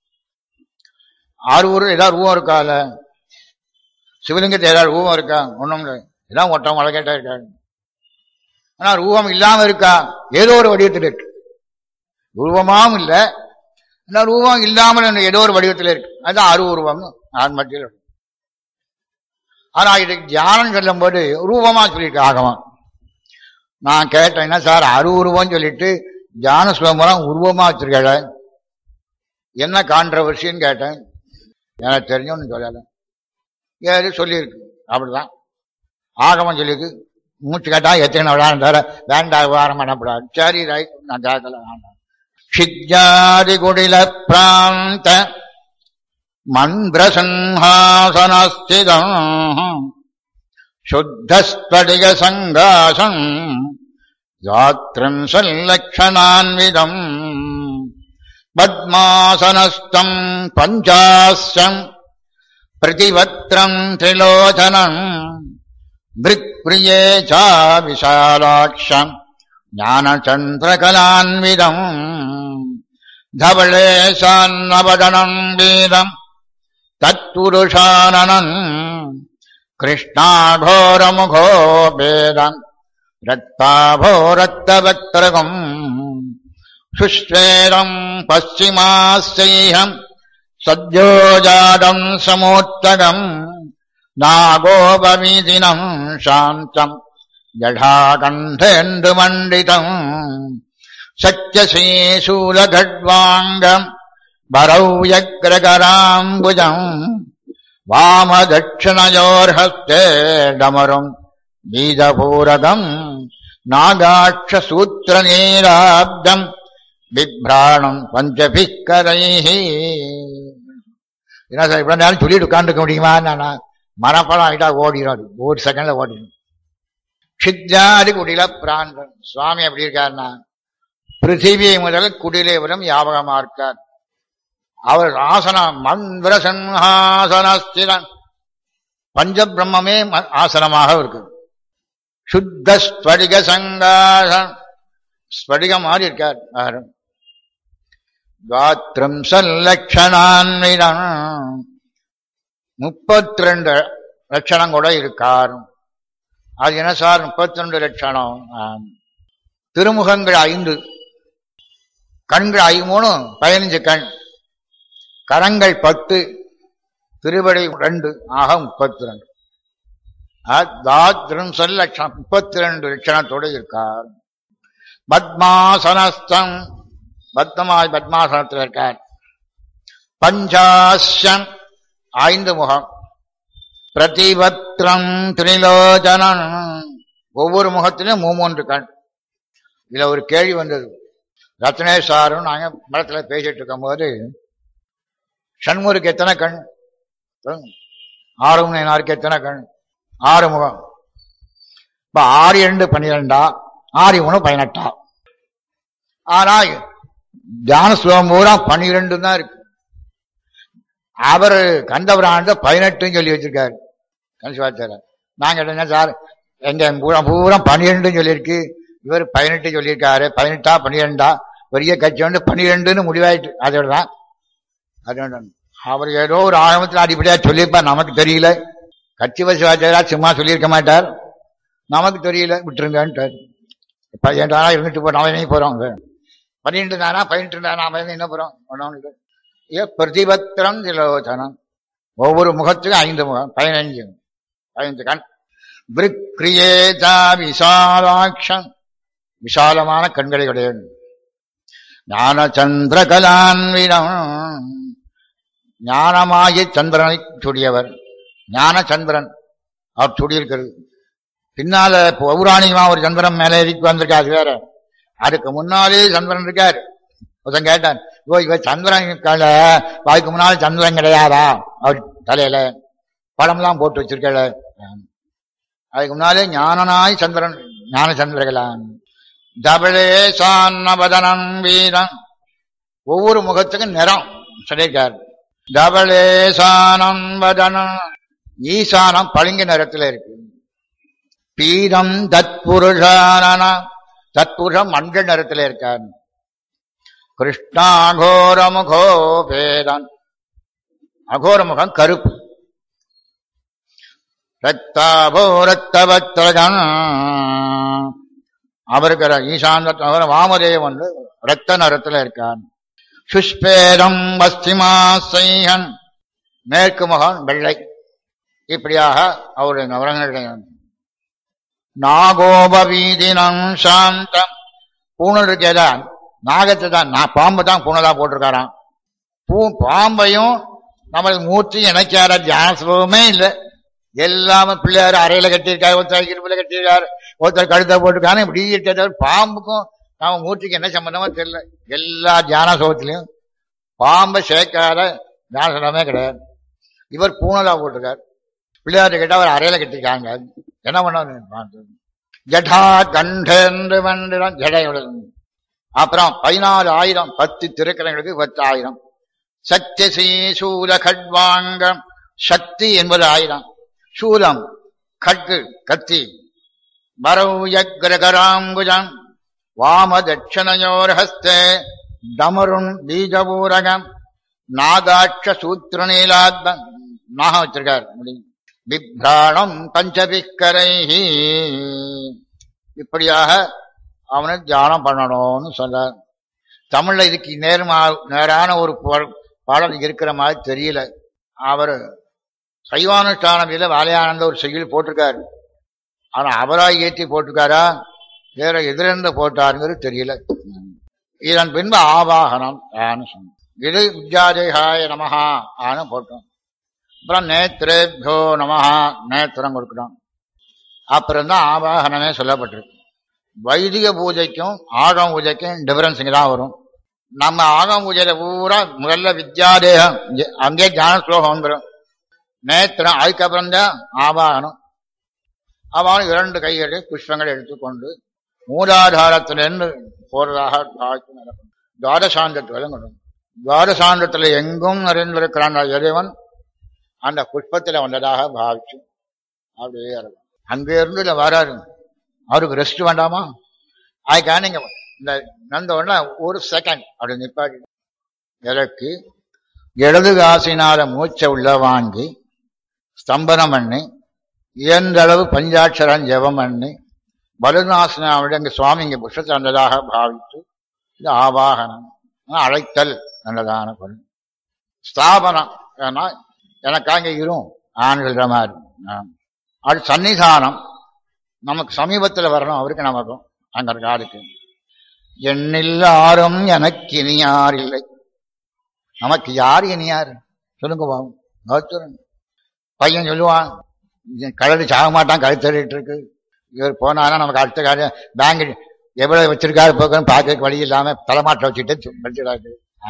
ஆறு உருவம் ஏதாவது ரூபம் இருக்கால சிவலிங்கத்தில் ஏதாவது ரூபம் இருக்கா ஒண்ணும் இல்லை இதான் ஒட்டம் வழக்கேட்டா இருக்காங்க ஆனா ரூபம் இல்லாம இருக்கா ஏதோ ஒரு வடிவத்தில் இருக்கு ரூபமாவும் இல்லை ஆனா ரூபம் இல்லாமல் ஏதோ ஒரு வடிவத்தில் இருக்கு அதுதான் அரு உருவம் ஆண் மத்தியில் இருக்கு. ஆனா இதுக்கு தியானம் சொல்லும் போது ரூபமா சொல்லியிருக்கு ஆகமம் நான் கேட்டேன் என்ன சார் அரு உருவம் சொல்லிட்டு தியான சுலம்பரம் உருவமா வச்சிருக்கல என்ன கான்ட்ரவர்சின்னு கேட்டேன் எனக்கு தெரிஞ்சோன்னு சொல்லல ஏது சொல்லியிருக்கு அப்படிதான் ஆகமம் சொல்லியிருக்கு மூச்சு கேட்டா எத்தனை விழான்னு தர வேண்டாம் விவகாரம் பண்ணப்படாது சரி ரைட் நான் கேட்கல வேண்டாம் ஷிஜாதி குடில பிராந்த மந்திரசன்ஹாசனஸ்திதம் சுத்தஸ்படிக சங்காசம் யாத்ரிம்சல்லக்ஷணான்விதம் பத்மாசனஸ்தம் பஞ்சாஸ்யம் பிரதிவக்ரம் திரிலோச்சனம் பிரியே சா விஷாலாட்சம் ஞானச்சந்திரகலான்விதம் धवलेशान्नवदनम् वीरम् तत्पुरुषाननम् कृष्णाघोरमुखो वेदम् रक्ताभो रक्तवक्त्रकम् सुश्वेरम् पश्चिमास्यैहम् सद्योजातम् समोत्तगम् नागोपवीदिनम् शान्तम् जढाकण्ठेन्दुमण्डितम् सत्यशीशूलखड्वाङ्गम् भरौ यग्रकराम्बुजम् वामदक्षिणयोर्हस्ते डमरुम् बीजपूरकम् नागाक्षसूत्रनीराब्दम् बिभ्राणम् பஞ்சபிः करैः என்ன சார் இவ்வளவு நேரம் சொல்லிட்டு உட்காந்துக்க முடியுமா நான் மனப்படம் ஆகிட்டா ஓடிடும் ஒரு செகண்ட்ல ஓடிடும் சித்தாதி குடில பிராந்தன் சுவாமி எப்படி இருக்காருன்னா பிருத்திவி முதல் குடிலே வரும் ஞாபகமா இருக்கார் அவர் ஆசனம் மந்திர சன்ஹாசனஸ்திரன் பஞ்ச பிரம்மே ஆசனமாக இருக்கு சுத்த ஸ்படிக சங்காசம் ஸ்படிகம் மாதிரி இருக்கார் அவர் காத்திரம் சல்லட்சணான்விதம் முப்பத்தி ரெண்டு லட்சணம் கூட இருக்கார் அது என்ன சார் முப்பத்தி ரெண்டு லட்சணம் ஆம். திருமுகங்கள் ஐந்து கண்கள் ஐமூணு பதினஞ்சு கண் கரங்கள் பத்து திருவடி ரெண்டு ஆக முப்பத்தி ரெண்டு சொல் லட்சணம் முப்பத்தி ரெண்டு லட்சணத்தோடு இருக்கார் பத்மாசனஸ்தம் பத்மாய் பத்மாசனத்தில் இருக்கார் பஞ்சாஸ்யம் ஐந்து முகம் பிரதிபத்ரம் திரிலோச்சனம் ஒவ்வொரு முகத்திலும் மூமூன்று கண் இதுல ஒரு கேள்வி வந்தது ரத்னேஷ் சாரும் நாங்க மடத்துல பேசிட்டு இருக்கும் போது சண்முருக்கு எத்தனை கண் ஆறு நாருக்கு எத்தனை கண் ஆறு முகம் இப்ப ஆறு இரண்டு பன்னிரெண்டா ஆறு மூணு பதினெட்டா ஆனா தியான ஸ்லோகம் பூரா பன்னிரெண்டு தான் இருக்கு அவர் கந்தபுராண்ட பதினெட்டுன்னு சொல்லி வச்சிருக்காரு கணேஸ்வாச்சாரர் நாங்க என்ன சார் எங்க பூரா பூரா பன்னிரெண்டுன்னு சொல்லியிருக்கு இவர் பதினெட்டு சொல்லியிருக்காரு பதினெட்டா பன்னிரெண்டா பெரிய கட்சி வந்து பன்னிரெண்டுன்னு முடிவாயிட்டு அதோட தான் அதோட அவர் ஏதோ ஒரு ஆரம்பத்தில் அடிப்படையா சொல்லியிருப்பார் நமக்கு தெரியல கட்சி வசிவாச்சாரா சும்மா சொல்லியிருக்க மாட்டார் நமக்கு தெரியல விட்டுருங்கன்ட்டார் பதினெட்டு தானா இருந்துட்டு போறோம் அவனே போறோம் பன்னிரெண்டு தானா பதினெட்டு தானா அவன் என்ன போறோம் ஒன்றும் இல்லை ஏ பிரதிபத்திரம் திலோச்சனம் ஒவ்வொரு முகத்துக்கும் ஐந்து முகம் பதினைஞ்சு பதினைந்து கண் விருக்ரியேதா விசாலாட்சம் விசாலமான கண்களை உடையவன் ஞான சந்திர கலான்விடம் ஞானமாகி சந்திரனை சுடியவர் ஞான சந்திரன் அவர் சுடியிருக்கிறது பின்னால பௌராணிகமா ஒரு சந்திரன் மேலே ஏறிக்கு வந்திருக்காரு வேற அதுக்கு முன்னாலே சந்திரன் இருக்காரு ஒருத்தன் கேட்டான் ஓ இவ சந்திரன் இருக்கால அதுக்கு முன்னால சந்திரன் கிடையாதா அவர் தலையில படம்லாம் போட்டு வச்சிருக்கல அதுக்கு முன்னாலே ஞானனாய் சந்திரன் ஞான சந்திரகலான் டபளே சான்னபதனம் வீரன் ஒவ்வொரு முகத்துக்கும் நிறம் சொல்லியிருக்காரு டபளே சானம் வதனம் ஈசானம் பளிங்கு நிறத்துல இருக்கு பீடம் தத்புருஷான தத்புருஷம் மஞ்சள் நிறத்துல இருக்கார் கிருஷ்ணாகோர முகோ பேதன் அகோர முகம் கருப்பு ரத்தாபோ ரத்தபத்திரகன் அவருக்கு ஈசாந்த அவர் வாமதேவன் வந்து ரத்த நிறத்துல இருக்கார் சுஷ்பேதம் வஸ்திமாசைகன் மேற்கு முகம் வெள்ளை இப்படியாக அவருடைய நவரங்களுடைய நாகோபவீதினம் சாந்தம் பூணல் இருக்கேதான் நாகத்தை தான் நான் பாம்பு தான் பூணலா போட்டிருக்காராம் பூ பாம்பையும் நம்மளுக்கு மூர்த்தி இணைக்கார தியானமே இல்லை எல்லாமே பிள்ளையார் அறையில கட்டியிருக்காரு ஒருத்தர் இருப்பில் கட்டியிருக்காரு ஒருத்தர் கழுத்தை போட்டிருக்காரு இப்படி இருக்கிற பாம்புக்கும் நம்ம மூர்த்திக்கு என்ன சம்பந்தமோ தெரியல எல்லா தியான சோகத்திலையும் பாம்பை சேர்க்காத தியானமே கிடையாது இவர் பூனலா போட்டிருக்காரு பிள்ளையார் கிட்ட அவர் அறையில கட்டிருக்காங்க என்ன பண்ண ஜடா கண்டென்று மன்றம் ஜடையோட அப்புறம் பதினாலு ஆயிரம் பத்து திருக்கரங்களுக்கு பத்து ஆயிரம் சத்தியசி சூல கட்வாங்கம் சக்தி என்பது ஆயிரம் சூலம் கட்டு கத்தி வரவுயக்ரகராங்குஜம் வாம தட்சணையோர் ஹஸ்தே டமருண் பீஜபூரகம் நாதாட்ச சூத்திர நீலாத்ம நாகம் வச்சிருக்கார் முடியும் பிப்ராணம் பஞ்சபிக்கரை இப்படியாக அவனை தியானம் பண்ணணும்னு சொல்றார் தமிழ்ல இதுக்கு நேர்மா நேரான ஒரு பாடல் இருக்கிற மாதிரி தெரியல அவர் சைவானுஷ்டானத்தில வாலையானந்த ஒரு செய்யுள் போட்டிருக்காரு ஆனா அவரா ஏற்றி போட்டிருக்காரா வேற எதிரிருந்து போட்டாருங்கிறது தெரியல இதன் பின்பு ஆவாகனம் ஆன்னு சொன்னோம் இது வித்யாதேகாய நமஹா ஆன்னு போட்டோம் அப்புறம் நேத்திரேபியோ நமஹா நேத்திரம் கொடுக்கணும் அப்புறம் தான் ஆவாகனமே சொல்லப்பட்டிருக்கு வைதிக பூஜைக்கும் ஆகம பூஜைக்கும் டிஃபரன்ஸ் இங்கே தான் வரும் நம்ம ஆகம பூஜையில பூரா முதல்ல வித்யாதேகம் அங்கே தியான ஸ்லோகம் வந்துடும் நேத்திரம் அதுக்கப்புறம் தான் ஆவாகனம் அவன் இரண்டு கைகளை புஷ்பங்களை எடுத்துக்கொண்டு மூலாதாரத்திலிருந்து போறதாக துவாதசாந்தத்தில் கொண்டு துவாதசாந்தத்தில் எங்கும் நிறைந்திருக்கிறான் இறைவன் அந்த புஷ்பத்துல வந்ததாக பாவிச்சு அப்படியே இருக்கும் அங்கே இருந்து இல்ல வராரு அவருக்கு ரெஸ்ட் வேண்டாமா அதுக்காக நீங்க இந்த நந்த உடனே ஒரு செகண்ட் அப்படி நிப்பாட்டி இறக்கி இடது காசினால மூச்சை உள்ள வாங்கி ஸ்தம்பனம் பண்ணி இயன்ற அளவு பஞ்சாட்சரம் ஜெபம் பண்ணி பலுநாசனாவிட இங்க சுவாமி இங்க புஷத்தை வந்ததாக பாவித்து இது ஆவாகனம் அழைத்தல் நல்லதான பொருள் ஸ்தாபனம் ஏன்னா எனக்கு அங்க இரும் ஆண்கிற மாதிரி அது சன்னிதானம் நமக்கு சமீபத்தில் வரணும் அவருக்கு நமக்கும் அங்க இருக்க ஆளுக்கு எண்ணில் யாரும் எனக்கு இனியார் இல்லை நமக்கு யார் இனியார் சொல்லுங்க பாவம் பையன் சொல்லுவான் கழுது சாக மாட்டான் கழுத்தறிட்டு இருக்கு இவர் போனாலும் நமக்கு அடுத்த காரியம் பேங்க் எவ்வளவு வச்சிருக்காரு போக்கணும் பார்க்க வழி இல்லாம தலைமாற்ற வச்சுட்டு வச்சிருக்காரு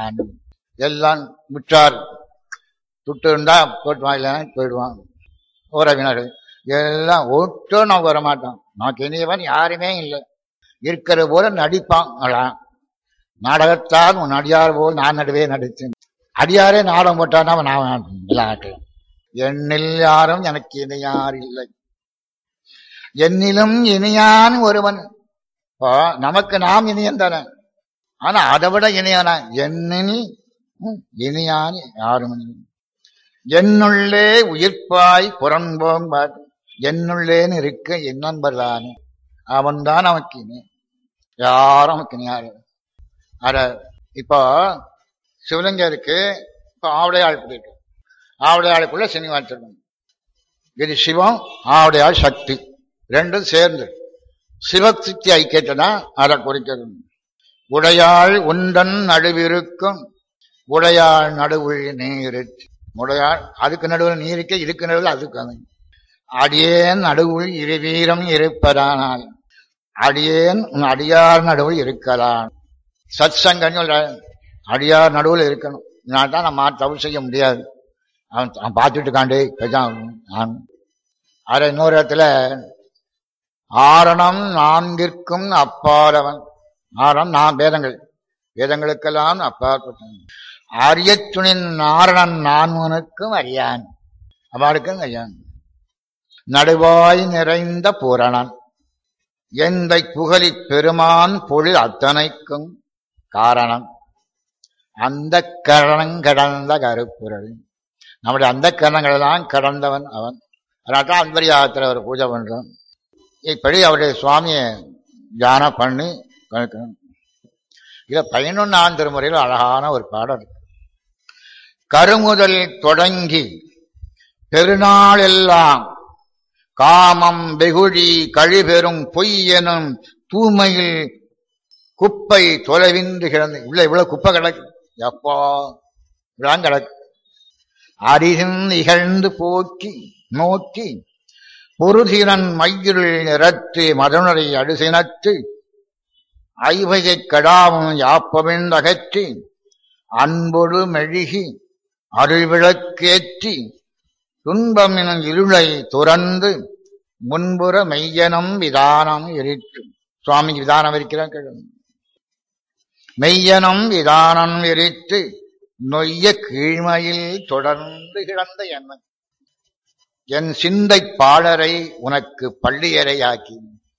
எல்லாம் முற்றார் துட்டு இருந்தா போட்டுவான் இல்லைன்னா போயிடுவான் உறவினர்கள் எல்லாம் ஒட்டும் நமக்கு வர மாட்டோம் நமக்கு இனியவன் யாருமே இல்லை இருக்கிற போல நடிப்பான் அதான் நாடகத்தால் உன் அடியார் போல் நான் நடுவே நடித்தேன் அடியாரே நாடகம் போட்டான்னா நான் விளையாட்டு என்னில் யாரும் எனக்கு இணையார் இல்லை என்னிலும் இனியான் ஒருவன் நமக்கு நாம் இனியன் தானே ஆனா அதை விட இனியனா என்னினி இனியான் யாரும் என்னுள்ளே உயிர்ப்பாய் புறம்போம்பார் என்னுள்ளேன்னு இருக்க என் நண்பர்தானே அவன் தான் நமக்கு இனி யாரும் நமக்கு இனியாரு அட இப்போ சிவலிங்கம் இருக்கு இப்போ ஆவடையாள் இருக்கு ஆவடையாளுக்குள்ள சீனிவாசன் இருக்கணும் இது சிவம் ஆவடையாள் சக்தி ரெண்டும் சேர்ந்து சிவசக்தி ஐக்கியத்தை தான் அதை குறிக்கிறது உடையாள் உண்டன் நடுவிருக்கும் உடையாள் நடுவுள் நீர் உடையாள் அதுக்கு நடுவில் நீருக்கு இதுக்கு நடுவில் அதுக்கு அமையும் அடியேன் நடுவுள் இருவீரம் இருப்பதானால் அடியேன் உன் அடியார் நடுவில் இருக்கலாம் சத் சங்கன்னு சொல்ற அடியார் நடுவில் இருக்கணும் நான் தான் நம்ம தவறு செய்ய முடியாது அவன் அவன் பார்த்துட்டு இருக்காண்டே பேசாம நான் அதை இன்னொரு இடத்துல ஆரணம் நான்கிற்கும் அப்பாலவன் ஆரணம் நான் வேதங்கள் வேதங்களுக்கெல்லாம் அப்பாற்பட்டவன் அரியத்துணின் நாரணன் நான்மனுக்கும் அறியான் அவளுக்கும் அறியான் நடுவாய் நிறைந்த பூரணன் எந்தை புகழி பெருமான் பொழில் அத்தனைக்கும் காரணம் அந்த கரணம் கடந்த கருப்புரள் நம்முடைய அந்த கரணங்களெல்லாம் கடந்தவன் அவன் அதனால தான் அன்பரியாகத்தில் ஒரு பூஜை பண்றோம் இப்படி அவருடைய சுவாமியை தியானம் பண்ணி கணக்கணும் இத பதினொன்னாம் திருமுறையில் அழகான ஒரு பாடல் இருக்கு கருமுதல் தொடங்கி பெருநாள் எல்லாம் காமம் வெகுழி கழிபெறும் பொய் எனும் தூய்மையில் குப்பை தொலைவின்றி கிடந்து உள்ள இவ்வளவு குப்பை கிடக்கு எப்போ இவ்வளவு கிடக்கு அரிசின் இகழ்ந்து போக்கி நோக்கி பொருதிரன் மையிருள் நிறத்து மதனுரை அடுசினத்து ஐவகை கடாவும் யாப்பமென்றகற்றி அன்பொடு மெழுகி அருள்விளக்கேற்றி துன்பம் எனும் இருளை துறந்து முன்புற மெய்யனம் விதானம் எரிற்று சுவாமிக்கு விதானம் இருக்கிறான் கேளுங்க மெய்யனம் விதானம் எரித்து நொய்ய கீழ்மையில் தொடர்ந்து கிடந்த எண்ணம் என் சிந்தை பாடரை உனக்கு பள்ளியறை ஆக்கி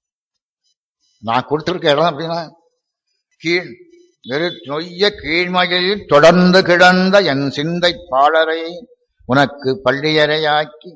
நான் கொடுத்திருக்க இடம் அப்படின்னா கீழ் வெறு நொய்ய கீழ்மையில் தொடர்ந்து கிடந்த என் சிந்தை பாடரை உனக்கு பள்ளியறையாக்கி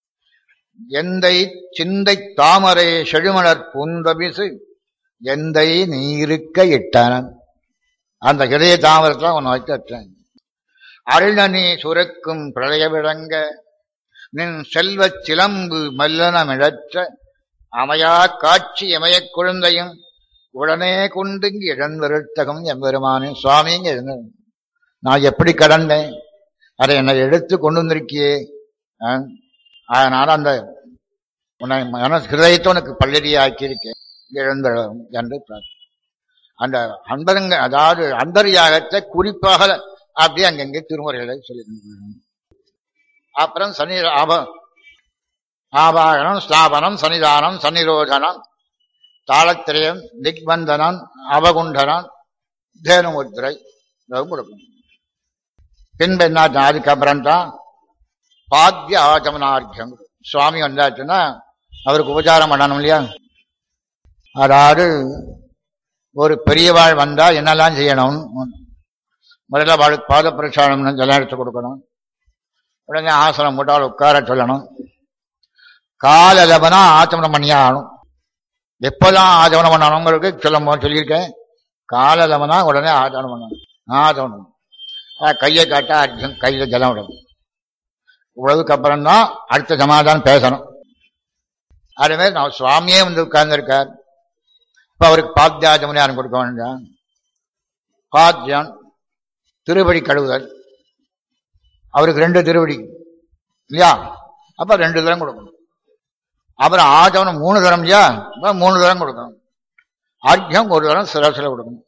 எந்தை சிந்தை தாமரை செழுமலர் பூந்தபிசு எந்தை நீருக்க இட்டனன் அந்த இதய தாமரத்தில் உன்னை வைத்தேன் அருளனி சுரக்கும் பிரளய விளங்க நின் செல்வச் சிலம்பு மல்லனமிழற்ற அமையா காட்சி எமயக் குழந்தையும் உடனே கொண்டுங்கி இழந்திருத்தகம் எம்பெருமானே சுவாமிங்க எழுந்த நான் எப்படி கடந்தேன் அதை என்னை எடுத்து கொண்டு வந்திருக்கியே ஆ? அதனால அந்த உன்னை மன ஹிருதயத்தை உனக்கு பள்ளடி ஆக்கியிருக்கேன் எழுந்தழும் என்று பிரார்த்தனை. அந்த அன்பருங்க அதாவது அந்தரியாகத்தை குறிப்பாக அப்படியே அங்கங்கே திருமுறைகளை சொல்லியிருந்தாங்க அப்புறம் சனி ஆப ஆபாகனம் ஸ்தாபனம் சன்னிதானம் சன்னிரோதனம் தாளத்திரயம் திக்பந்தனம் அவகுண்டனம் தேனுமுத்திரை இதெல்லாம் கொடுக்கணும் பின்பு என்ன அதுக்கப்புறம் தான் பாத்திய ஆச்சமனார்க்கியம் சுவாமி வந்தாச்சுன்னா அவருக்கு உபச்சாரம் பண்ணணும் இல்லையா அதாவது ஒரு பெரியவாள் வந்தா என்னெல்லாம் செய்யணும் முதல்ல அவளுக்கு பாத பிரச்சாரம் ஜலம் எடுத்து கொடுக்கணும் உடனே ஆசனம் போட்டு அவளை உட்கார சொல்லணும் கால லபனா ஆச்சமனம் பண்ணியே ஆகணும் எப்போதான் ஆச்சமனம் பண்ணணுங்கிறது சொல்லும் போது சொல்லியிருக்கேன் கால லபனா உடனே ஆச்சமனம் பண்ணணும் ஆச்சமனம் அஹ் கையை காட்டா அர்ஜுன் கையில ஜலம் விடணும் இவ்வளவுக்கு அப்புறம் தான் அடுத்த சமாதானம் பேசணும் அதுமாதிரி நான் சுவாமியே வந்து உட்கார்ந்துருக்கார் இப்ப அவருக்கு பாத்தியாச்சமனி யாரும் கொடுக்க வேண்டாம் பாத்தியம் திருவடி கழுவுதல் அவருக்கு ரெண்டு திருவடி இல்லையா அப்ப ரெண்டு தரம் கொடுக்கணும் அப்புறம் ஆச்சவனம் மூணு தரம் இல்லையா அப்ப மூணு தரம் கொடுக்கணும் ஆர்க்கியம் ஒரு தரம் சிரசில கொடுக்கணும்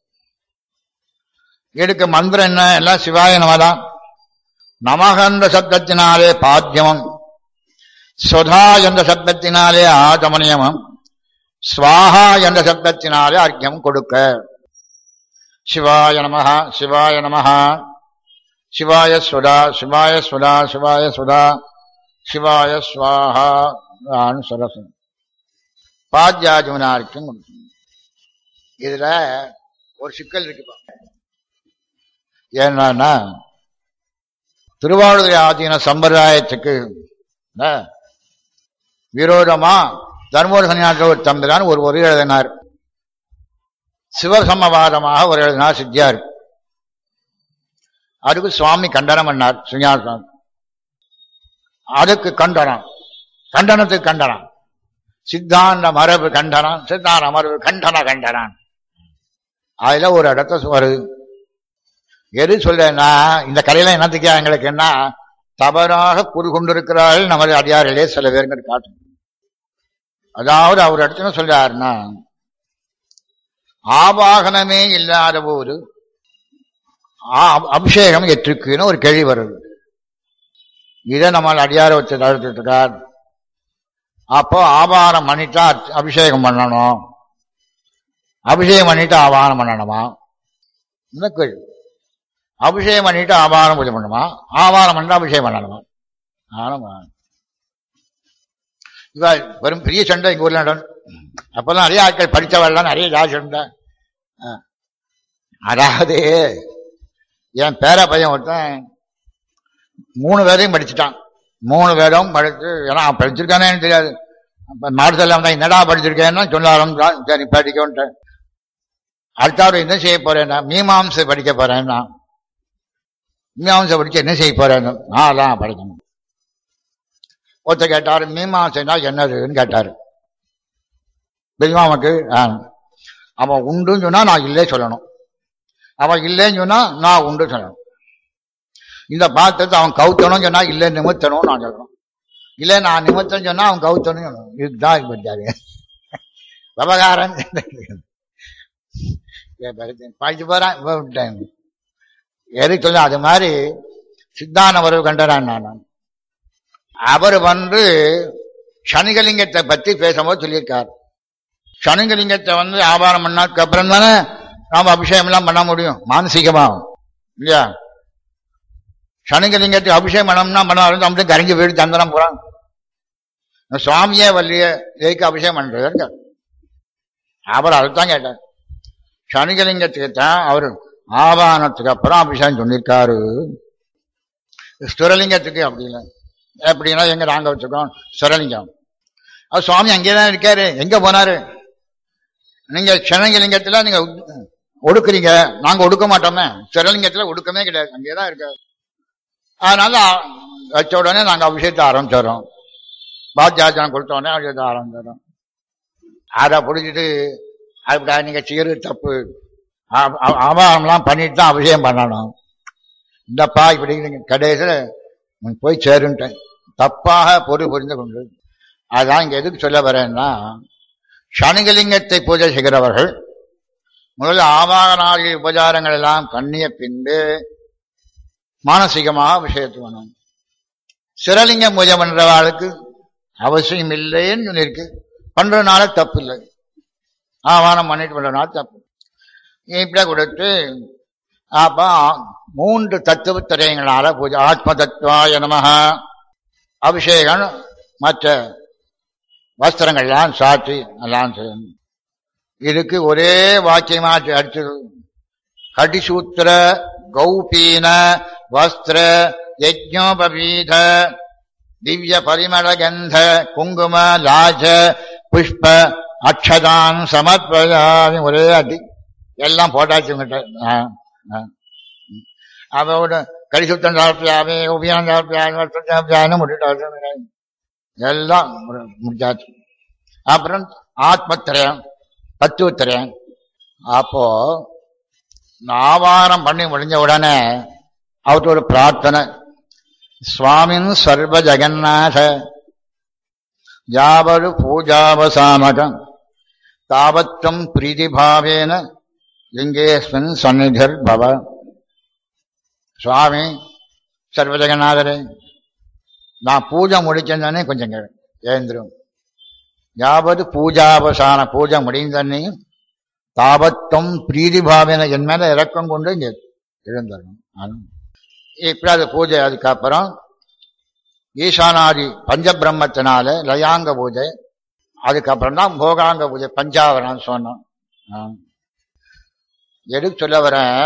இதுக்கு மந்திரம் என்ன எல்லாம் சிவாய நமதான் நமகந்த சப்தத்தினாலே பாத்தியமம் சுதா என்ற சப்தத்தினாலே ஆதமனியமம் ஸ்வாஹா என்ற சப்தத்தினாலே அர்க்கியம் கொடுக்க சிவாய நமஹ சிவாய நமஹ சிவாய சுதா சிவாய சுதா சிவாய சுதா சிவாய ஸ்வாஹா சரசம் பாத்யாஜமனார்க்கும் கொடுக்கணும் இதுல ஒரு சிக்கல் இருக்குப்பா என்னன்னா திருவாவூர் ஆதீன சம்பிரதாயத்துக்கு என்ன, விரோதமா தர்மபுர சன்னியாச ஒரு தம்பிதான் ஒரு ஒரு எழுதினார் சிவசமவாதமாக ஒரு எழுதினார் சித்தியார் அதுக்கு சுவாமி கண்டனம் பண்ணார் சுஞாசம் அதுக்கு கண்டனம் கண்டனத்துக்கு கண்டனம் சித்தாந்த மரபு கண்டனம் சித்தாந்த மரபு கண்டன கண்டனம் அதுல ஒரு இடத்த வருது எது சொல்றேன்னா இந்த கதையில என்னத்துக்கு எங்களுக்கு என்ன தவறாக கூறு கொண்டிருக்கிறார்கள் நமது அடியாரிலே சில பேருங்க காட்டும் அதாவது அவர் இடத்துல சொல்றாருன்னா ஆவாகனமே இல்லாத போது ஆ- அபிஷேகம் எற்றுக்குன்னு ஒரு கேள்வி வருது இதை நம்ம அடியார வச்சு தடுத்துட்டு இருக்கார் அப்போ ஆபாரம் பண்ணிட்டா அர்ச்ச- அபிஷேகம் பண்ணணும் அபிஷேகம் பண்ணிட்டு ஆபாரம் பண்ணணுமா இந்த கேள்வி அபிஷேகம் பண்ணிட்டு ஆபாரம் பூஜை பண்ணுமா ஆபாரம் பண்ணிட்டு அபிஷேகம் பண்ணணுமா ஆமா இவ வெறும் பெரிய சண்டை எங்க ஊர்ல நடக்கும் அப்பதான் நிறைய ஆட்கள் படித்தவெல்லாம் நிறைய ஜாதி சண்டை ஆ. அதாவது என் பேர பையன் ஒருத்தன் மூணு பேரையும் படிச்சுட்டான் மூணு பேரும் படிச்சு ஏன்னா அவன் படிச்சிருக்கானே எனக்கு தெரியாது அப்ப மாடுதல் வந்தா என்னடா படிச்சிருக்கேன்னா சொல்ல ஆரம்பிச்சான் சரி படிக்கன்ட்டேன் அடுத்தாவது என்ன செய்ய போறேன்னா மீமாம்சை படிக்க போறேன்னா மீமாம்சை படிச்சு என்ன செய்ய போறேன்னு நான் அதான் படிக்கணும் ஒருத்தர் கேட்டாரு மீமாசைனா என்னதுன்னு கேட்டாரு தெரியுமா அவனுக்கு ஆ. அவன் உண்டுன்னு சொன்னா நான் இல்லே சொல்லணும் அவன் இல்லைன்னு சொன்னா நான் உண்டு சொல்லணும் இந்த பாத்திரத்தை அவன் கவுத்தணும் சொன்னா இல்லை நிமித்தணும் நான் சொல்லணும் இல்லை நான் நிமித்தம் சொன்னா அவன் கவுத்தணும் சொல்லணும் இதுதான் இது பண்ணிட்டாரு விவகாரம் பாய்ச்சி போறான் இவன் விட்டேன் எதுக்கு சொல்ல அது மாதிரி சித்தானவர் கண்டறான் நான் அவர் வந்து சனிகலிங்கத்தை பத்தி பேசும்போது சொல்லியிருக்கார் சனிகலிங்கத்தை வந்து ஆபாரம் பண்ணதுக்கு அப்புறம் தானே நாம அபிஷேகம் எல்லாம் பண்ண முடியும் மானசீகமா இல்லையா சனிகலிங்கத்துக்கு அபிஷேகம் பண்ணோம்னா பண்ண அப்படியே கரைஞ்சு போயிட்டு சந்தனம் போறான் சுவாமியே வள்ளிய எதுக்கு அபிஷேகம் பண்றது இருக்கார். அவர் அதுதான் கேட்டார் சனிகலிங்கத்துக்கு தான் அவர் ஆபானத்துக்கு அப்புறம் அபிஷேகம் சொல்லியிருக்காரு ஸ்துரலிங்கத்துக்கு அப்படி இல்லை எப்படின்னா எங்க நாங்க வச்சிருக்கோம் ஸ்வரலிங்கம் அவர் சுவாமி அங்கேதான் இருக்காரு எங்க போனாரு நீங்க சனலிங்கத்துல நீங்க ஒடு- ஒடுக்குறீங்க நாங்க ஒடுக்க மாட்டோமே ஸ்வரலிங்கத்துல ஒடுக்கமே கிடையாது அங்கேதான் இருக்காரு அதனால அ- வச்ச உடனே நாங்க அபிஷேகத்தை ஆரம்பிச்சிடறோம் பாத்தியாச்சனம் கொடுத்த உடனே அபிஷேகத்தை ஆரம்பிச்சிடறோம் அதை பிடிச்சிட்டு அதுக்கு நீங்க செய்யறது தப்பு ஆ- ஆ- ஆபாரம்லாம் பண்ணிட்டு தான் அபிஷேகம் பண்ணணும் இந்தப்பா இப்படி நீங்க கடைசியில் உனக்கு போய் சேருன்ட்டேன் தப்பாக பொருள் புரிந்து கொண்டு அதான் இங்க எதுக்கு சொல்ல வரேன்னா சனிகலிங்கத்தை பூஜை செய்கிறவர்கள் முதல்ல ஆவாகனாதி உபச்சாரங்கள் எல்லாம் கண்ணிய பின்பு மானசீகமாக விஷயத்து வேணும் சிரலிங்கம் பூஜை பண்றவாளுக்கு அவசியம் இல்லைன்னு சொல்லியிருக்கு பண்றதுனால தப்பு இல்லை ஆவானம் பண்ணிட்டு பண்றதுனால தப்பு இப்படியே கொடுத்து அப்ப மூன்று தத்துவ திரையங்களால பூஜை ஆத்ம தத்துவாய நமஹ அபிஷேகம் மற்ற வஸ்திரங்கள்லாம் சாற்றி எல்லாம் செய்யணும் இதுக்கு ஒரே வாக்கியமா அடிச்சது கடிசூத்திர கௌபீன வஸ்திர யஜ்ஞோபவீத திவ்ய பரிமள கந்த குங்கும லாஜ புஷ்ப அக்ஷதான் சமர்ப்பயாமி ஒரே அடி எல்லாம் போட்டாச்சு உங்ககிட்ட ஆ, ஆ. அவரோட கடிசுத்தம் சாப்பிட்டாமே உபயானம் சாப்பிட்டாங்க வருஷம் சாப்பிட்டாங்க முடிட்டாச்சு எல்லாம் மு- முடிச்சாச்சு அப்புறம் ஆத்மத்திரயம் தத்துவத்திரயம் அப்போ ஆவாரம் பண்ணி முடிஞ்ச உடனே அவருக்கு ஒரு பிரார்த்தனை சுவாமின் சர்வ ஜெகநாத யாவது பூஜாவசாமகம் தாவத்தம் பிரீதிபாவேன லிங்கேஸ்மின் சந்நிதிர் பவ சுவாமி சர்வ ஜெகநாதரே நான் பூஜை முடிச்சேன்னு கொஞ்சம் கேளு. எழுந்திரும் யாவது பூஜாவசான பூஜை முடிந்தன்னையும் தாபத்தம் பிரீதிபாவேன என் மேல இறக்கம் கொண்டு இங்க இருந்துடணும் இப்படி அது பூஜை அதுக்கப்புறம் ஈசானாதி பஞ்சபிரம்மத்தினால லயாங்க பூஜை அதுக்கப்புறம் தான் போகாங்க பூஜை பஞ்சாவரம் சொன்னோம் ஆ. எதுக்கு சொல்ல வரேன்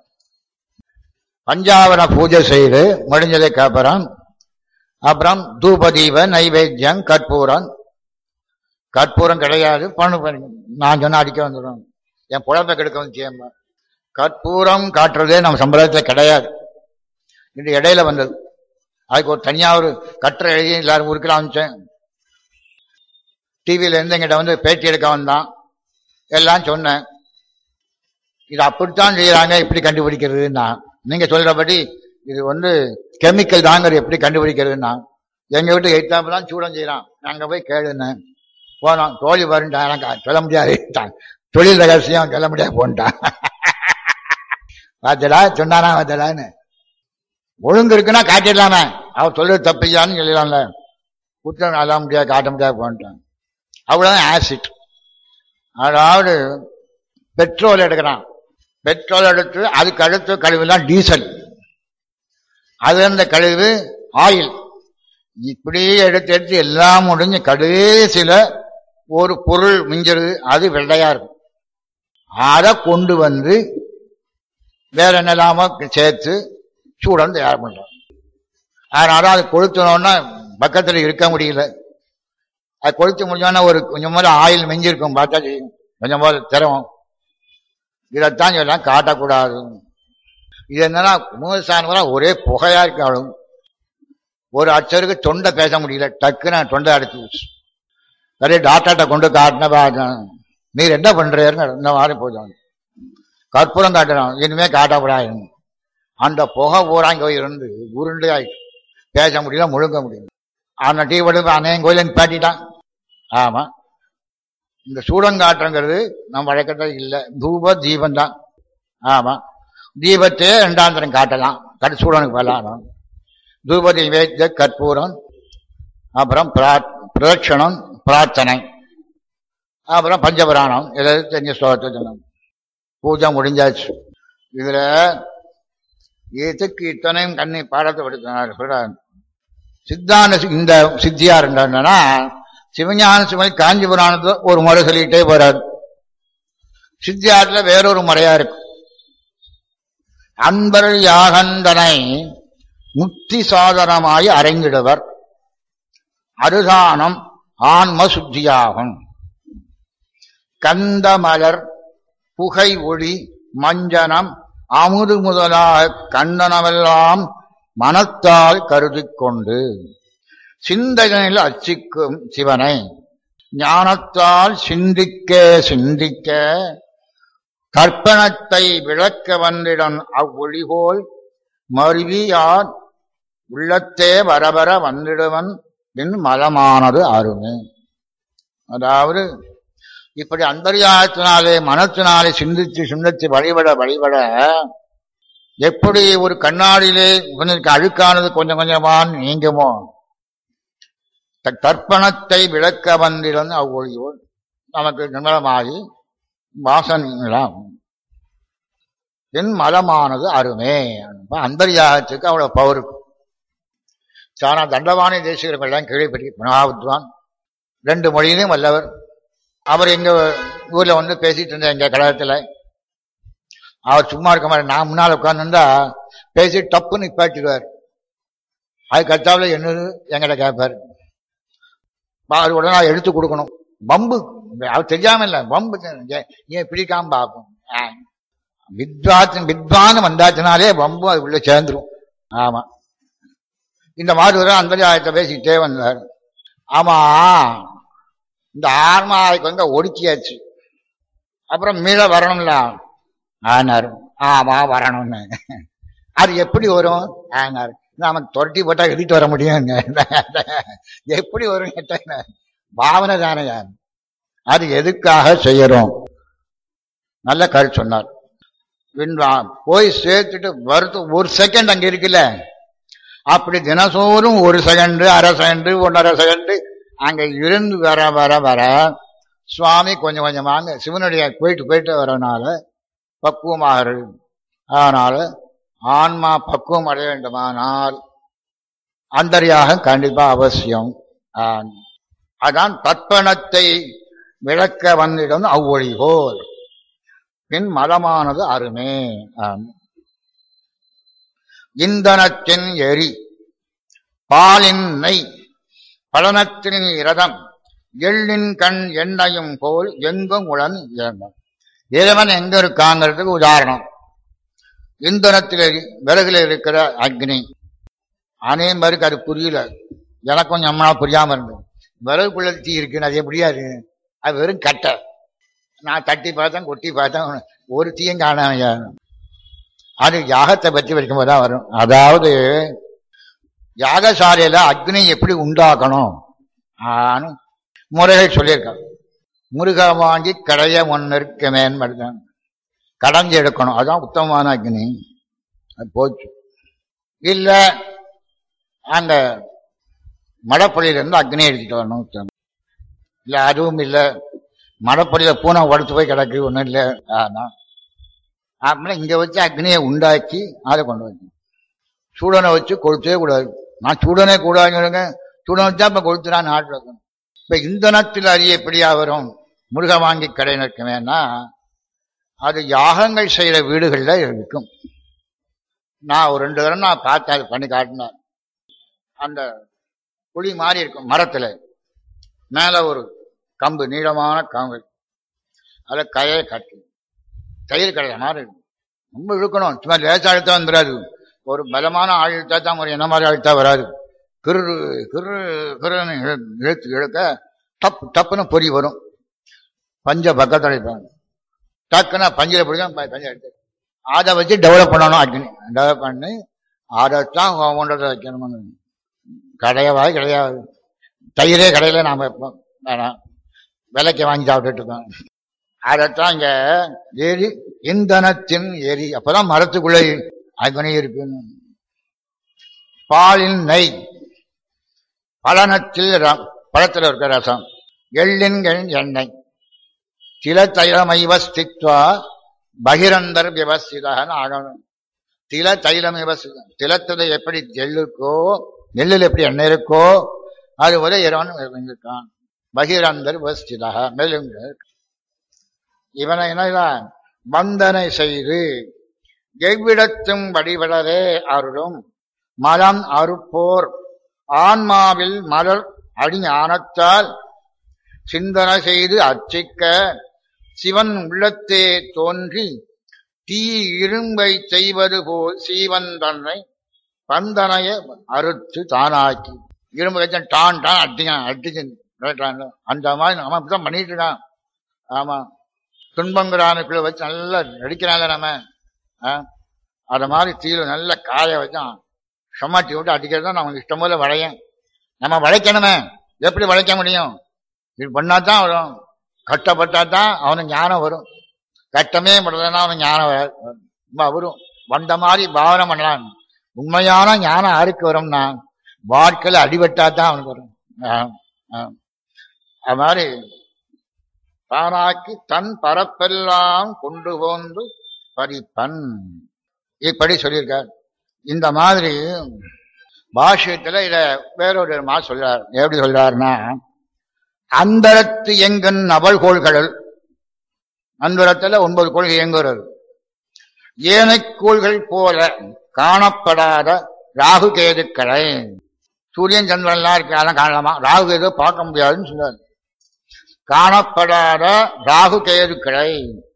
பஞ்சாவர பூஜை செய்து முடிஞ்சதுக்கு அப்புறம் அப்புறம் தூபதீப நைவேத்தியம் கற்பூரம் கற்பூரம் கிடையாது பண்ணு பண்ணு. நான் சொன்ன அடிக்க வந்துடும் என் புழப்பை கெடுக்க வந்து செய்யமா கற்பூரம் காட்டுறதே நம்ம சம்பிரதாயத்துல கிடையாது இது இடையில வந்தது அதுக்கு ஒரு தனியா ஒரு கட்டுரை எழுதி எல்லாரும் ஊருக்கு அனுப்பிச்சேன் டிவியில இருந்து எங்கிட்ட வந்து பேட்டி எடுக்க வந்தான் எல்லாம் சொன்னேன் இது அப்படித்தான் செய்யறாங்க எப்படி கண்டுபிடிக்கிறதுன்னா நீங்க சொல்றபடி இது வந்து கெமிக்கல் தாங்கிறது எப்படி கண்டுபிடிக்கிறதுன்னா எங்க வீட்டு எய்தாப்பு தான் சூடம் செய்யறான் அங்க போய் கேளுன்னு போனோம் தோழி வருண்டான் சொல்ல முடியாது தொழில் ரகசியம் சொல்ல முடியாது போன்ட்டான் பார்த்தடா சொன்னானா பார்த்தடான்னு ஒழுங்கு இருக்குன்னா காட்டிடலாமே அவன் சொல்றது தப்பியான்னு சொல்லலாம்ல குற்றம் அழ முடியாது காட்ட முடியாது போன்ட்டான் அவ்வளவுதான் ஆசிட் அதாவது பெட்ரோல் எடுக்கிறான் பெட்ரோல் எடுத்து அதுக்கு அடுத்த கழிவுலாம் டீசல் அது அந்த கழிவு ஆயில் இப்படியே எடுத்து எடுத்து எல்லாம் முடிஞ்சு கடைசியில ஒரு பொருள் மிஞ்சிருது அது வெள்ளையா இருக்கும் அதை கொண்டு வந்து வேற என்னெல்லாமோ சேர்த்து சூடன் தயார் பண்றோம் அதனால அது கொளுத்தணும்னா பக்கத்துல இருக்க முடியல அது கொளுத்து முடிஞ்சோன்னா ஒரு கொஞ்சம் போல ஆயில் மிஞ்சிருக்கும் பார்த்தா தெரியும் கொஞ்சம் போல திரவம் இதைத்தான் சொல்லலாம் காட்டக்கூடாது இது என்னன்னா குமுகசானம் ஒரே புகையா இருக்கு அவளும் ஒரு அச்சருக்கு தொண்டை பேச முடியல டக்குன்னு தொண்டை அடைச்சு போச்சு நிறைய டாக்டர்கிட்ட கொண்டு காட்டின நீர் என்ன பண்றீருன்னு இந்த மாதிரி போதும் கற்பூரம் காட்டணும் இனிமே காட்டக்கூடாது அந்த புகை பூரா இங்க இருந்து உருண்டு ஆயிட்டு பேச முடியல முழுங்க முடியல அவனை டீ படுத்து அனையும் கோயிலும் பாட்டிட்டான் ஆமா இந்த சூடங்காட்டுங்கிறது நம்ம வழக்கத்தில் இல்லை தூப தீபம் தான் ஆமா தீபத்தையே ரெண்டாம் தரம் காட்டலாம் கடு சூடனுக்கு பலானம் தூபதி வைத்த கற்பூரம் அப்புறம் பிரதட்சணம் பிரார்த்தனை அப்புறம் பஞ்சபுராணம் இதில் தெரிஞ்ச ஸ்லோகத்தை சொன்னோம் பூஜை முடிஞ்சாச்சு இதுல எதுக்கு இத்தனையும் கண்ணை பாடத்தை படுத்தினார் சித்தாந்த இந்த சித்தியார் என்னன்னா சிவஞான சுமை காஞ்சி புராணத்தை ஒரு முறை சொல்லிட்டே போறாரு சித்தியார்ல வேறொரு முறையா இருக்கு அன்பர் யாகந்தனை முக்தி சாதனமாய் அரங்கிடுவர் அருதானம் ஆன்ம சுத்தியாகும் கந்தமலர் புகை ஒளி மஞ்சனம் அமுது முதலாக கண்டனமெல்லாம் மனத்தால் கருதி கொண்டு சிந்தனையில் அச்சிக்கும் சிவனை ஞானத்தால் சிந்திக்க சிந்திக்க கற்பனத்தை விளக்க வந்திடன் அவ்வொழிபோல் மருவியார் உள்ளத்தே வரவர வந்திடுவன் என் மலமானது அருமை அதாவது இப்படி அந்தரியாயத்தினாலே மனத்தினாலே சிந்திச்சு சிந்திச்சு வழிபட வழிபட எப்படி ஒரு கண்ணாடியிலே கொஞ்சம் அழுக்கானது கொஞ்சம் கொஞ்சமா நீங்குமோ தர்ப்பணத்தை விளக்க வந்திடம் அவ்வொழியோர் நமக்கு நிர்மலமாகி வாசனைகளாம் என் மலமானது அருமே அந்தரியாகத்துக்கு அவ்வளவு பவர் சானா தண்டவாணி தேசிகர்கள்லாம் கேள்விப்பட்டி மகாவித்வான் ரெண்டு மொழியிலையும் வல்லவர் அவர் எங்க ஊர்ல வந்து பேசிட்டு இருந்தார் எங்க கழகத்துல அவர் சும்மா இருக்க மாதிரி நான் முன்னால் உட்காந்துருந்தா பேசி டப்புன்னு நிப்பாட்டிடுவார் அதுக்கு அடுத்தாப்புல என்னது எங்கிட்ட கேட்பார் அவர் உடனே எடுத்து கொடுக்கணும் பம்பு அவர் தெரியாம இல்ல பம்பு ஏன் பிடிக்காம பார்ப்போம் வித்வான் வித்வான் வந்தாச்சுனாலே பம்பு அது உள்ள சேர்ந்துரும் ஆமா இந்த மாதிரி ஒரு அந்தரியாயத்தை பேசிக்கிட்டே வந்தார் ஆமா இந்த ஆன்மாவுக்கு வந்து ஒடுக்கியாச்சு அப்புறம் மீள வரணும்ல ஆனார் ஆமா வரணும்னு அது எப்படி வரும் ஆனார் நமக்கு தொரட்டி போட்டா எழுதிட்டு வர முடியும் எப்படி வரும் கேட்ட பாவனை தானே அது எதுக்காக செய்யறோம் நல்ல கருத்து சொன்னார் போய் சேர்த்துட்டு வருத்து ஒரு செகண்ட் அங்க இருக்குல்ல அப்படி தினசோறும் ஒரு செகண்ட் அரை செகண்ட் ஒன்றரை செகண்ட் அங்க இருந்து வர வர வர சுவாமி கொஞ்சம் கொஞ்சமாக சிவனுடைய போயிட்டு போயிட்டு வரனால பக்குவமாகிறது அதனால ஆன்மா பக்குவம் அடைய வேண்டுமானால் அந்தரியாக கண்டிப்பா அவசியம் அதான் தற்பணத்தை விளக்க வந்திடம் அவ்வொழிகோல் பின் மதமானது அருமே இந்தனத்தின் எரி பாலின் நெய் பலனத்தின் இரதம் எள்ளின் கண் எண்ணெயும் போல் எங்கும் உடன் இறங்கும் இறைவன் எங்க இருக்காங்கிறதுக்கு உதாரணம் இந்தனத்தில் விறகுல இருக்கிற அக்னி அதே மாதிரி அது புரியல எனக்கும் நம்மளா புரியாம இருந்தது விறகுக்குள்ள தீ இருக்குன்னு அது எப்படியாது அது வெறும் கட்டை நான் தட்டி பார்த்தேன் கொட்டி பார்த்தேன் ஒரு தீயும் காணாமையா அது யாகத்தை பற்றி வரைக்கும் தான் வரும் அதாவது யாகசாலையில அக்னி எப்படி உண்டாக்கணும் ஆனும் முறைகள் சொல்லியிருக்காங்க முருகா வாங்கி கடைய ஒன்னிருக்க மேன்படுத்தான் கடைஞ்சி எடுக்கணும் அதான் உத்தமமான அக்னி அது போச்சு இல்ல அந்த மடப்பள்ளியிலிருந்து அக்னி எடுத்துட்டு வரணும் உத்தமம். இல்ல அதுவும் இல்ல மடப்பள்ளியில பூனை உடச்சு போய் கிடக்கு ஒண்ணும் இல்ல ஆனா அப்படின்னா இங்க வச்சு அக்னியை உண்டாக்கி அதை கொண்டு வந்து சூடனை வச்சு கொளுத்தவே கூடாது நான் சூடனே கூடாதுங்க சூடனை வச்சா இப்ப கொளுத்துறான் நாட்டு வைக்கணும் இப்ப இந்தனத்தில் அறிய எப்படியா வரும் முருக வாங்கி கடை நிற்குமேனா அது யாகங்கள் செய்யற வீடுகள்ல இருக்கும் நான் ஒரு ரெண்டு தரம் நான் பார்த்தேன் அது பண்ணி காட்டினேன் அந்த புளி மாதிரி இருக்கும் மரத்துல மேல ஒரு கம்பு நீளமான கம்பு அதுல கரையை கட்டு தயிர் கடை மாதிரி இருக்கும் ரொம்ப இழுக்கணும் சும்மா லேசா அழுத்தா வந்துடாது ஒரு பலமான ஆள் இழுத்தா தான் ஒரு என்ன மாதிரி அழுத்தா வராது கிரு கிரு கிருன்னு இழு- இழுத்து இழுக்க டப் டப்புன்னு பொறி வரும் பஞ்ச பக்கத்தில் இருப்பாங்க டக்குன்னு பஞ்சில பிடிக்கும் ப- பஞ்ச எடுத்து அதை வச்சு டெவலப் பண்ணணும் அக்னி டெவலப் பண்ணி அதைத்தான் ஒன்றரை வைக்கணும்னு கிடையவாது கிடையாது தயிரே கடையில நாம வைப்போம் வேணாம் விலைக்கு வாங்கி சாப்பிட்டுட்டு இருக்கோம் அதைத்தான் இங்க எரி இந்தனத்தின் எரி அப்பதான் மரத்துக்குள்ள அக்னி இருக்குன்னு பாலின் நெய் பலனத்தில் ர- பழத்துல இருக்க ரசம் எள்ளின்கள் எண்ணெய் தில தைலமைவ ஸ்தித்வா பகிரந்தர் விவசிதான் ஆகணும் தில தைலம் விவசிதம் திலத்துல எப்படி எள்ளுக்கோ நெல்லில் எப்படி எண்ணெய் இருக்கோ அது போல இறைவன் இருக்கான் பகிரந்தர் விவஸ்திதாக மேலும் இவனை என்னதான் வந்தனை செய்து எவ்விடத்தும் வடிவளரே அருளும் மலம் அறுப்போர் ஆன்மாவில் மலர் அடிஞானத்தால் சிந்தனை செய்து அர்ச்சிக்க சிவன் உள்ளத்தே தோன்றி தீ இரும்பை செய்வது போல் சீவன் தன்னை பந்தனைய அறுத்து தானாக்கி இரும்பு வச்சு டான் டான் அடிக்கான் அடிச்சு அந்த மாதிரி நம்ம அப்படிதான் பண்ணிட்டு இருக்கான் ஆமா துன்பங்கிறானுக்குள்ள வச்சு நல்லா அடிக்கிறான்ல நம்ம ஆ? அத மாதிரி தீல நல்ல காய வச்சான் சமாட்டி விட்டு அடிக்கிறது தான் நமக்கு இஷ்டம் போல வளையன் நம்ம வளைக்கணுமே எப்படி வளைக்க முடியும் இது பண்ணாதான் வரும் கஷ்டப்பட்டா தான் அவனுக்கு ஞானம் வரும் கஷ்டமே படலைன்னா அவனுக்கு ஞானம் வராது. ரொம்ப வரும் வந்த மாதிரி பாவனை பண்ணலாம் உண்மையான ஞானம் யாருக்கு வரும்னா வாழ்க்கையில அடிபட்டா தான் அவனுக்கு வரும் ஆ, ஆ. அது மாதிரி தானாக்கி தன் பரப்பெல்லாம் கொண்டு போந்து பறிப்பன் இப்படி சொல்லியிருக்கார் இந்த மாதிரி பாஷ்யத்துல இத வேறொரு மா சொல்றார் எப்படி சொல்றாருன்னா அந்தரத்து எங்கன் அவள் கோள்கள் அந்தரத்துல ஒன்பது கோள்கள் இயங்குகிறது ஏனைக் கோள்கள் போல காணப்படாத ராகு கேதுக்களை சூரியன் சந்திரன்லாம் இருக்கு அதெல்லாம் காணலாமா ராகு கேது பார்க்க முடியாதுன்னு சொல்றாரு காணப்படாத ராகு கேதுக்களை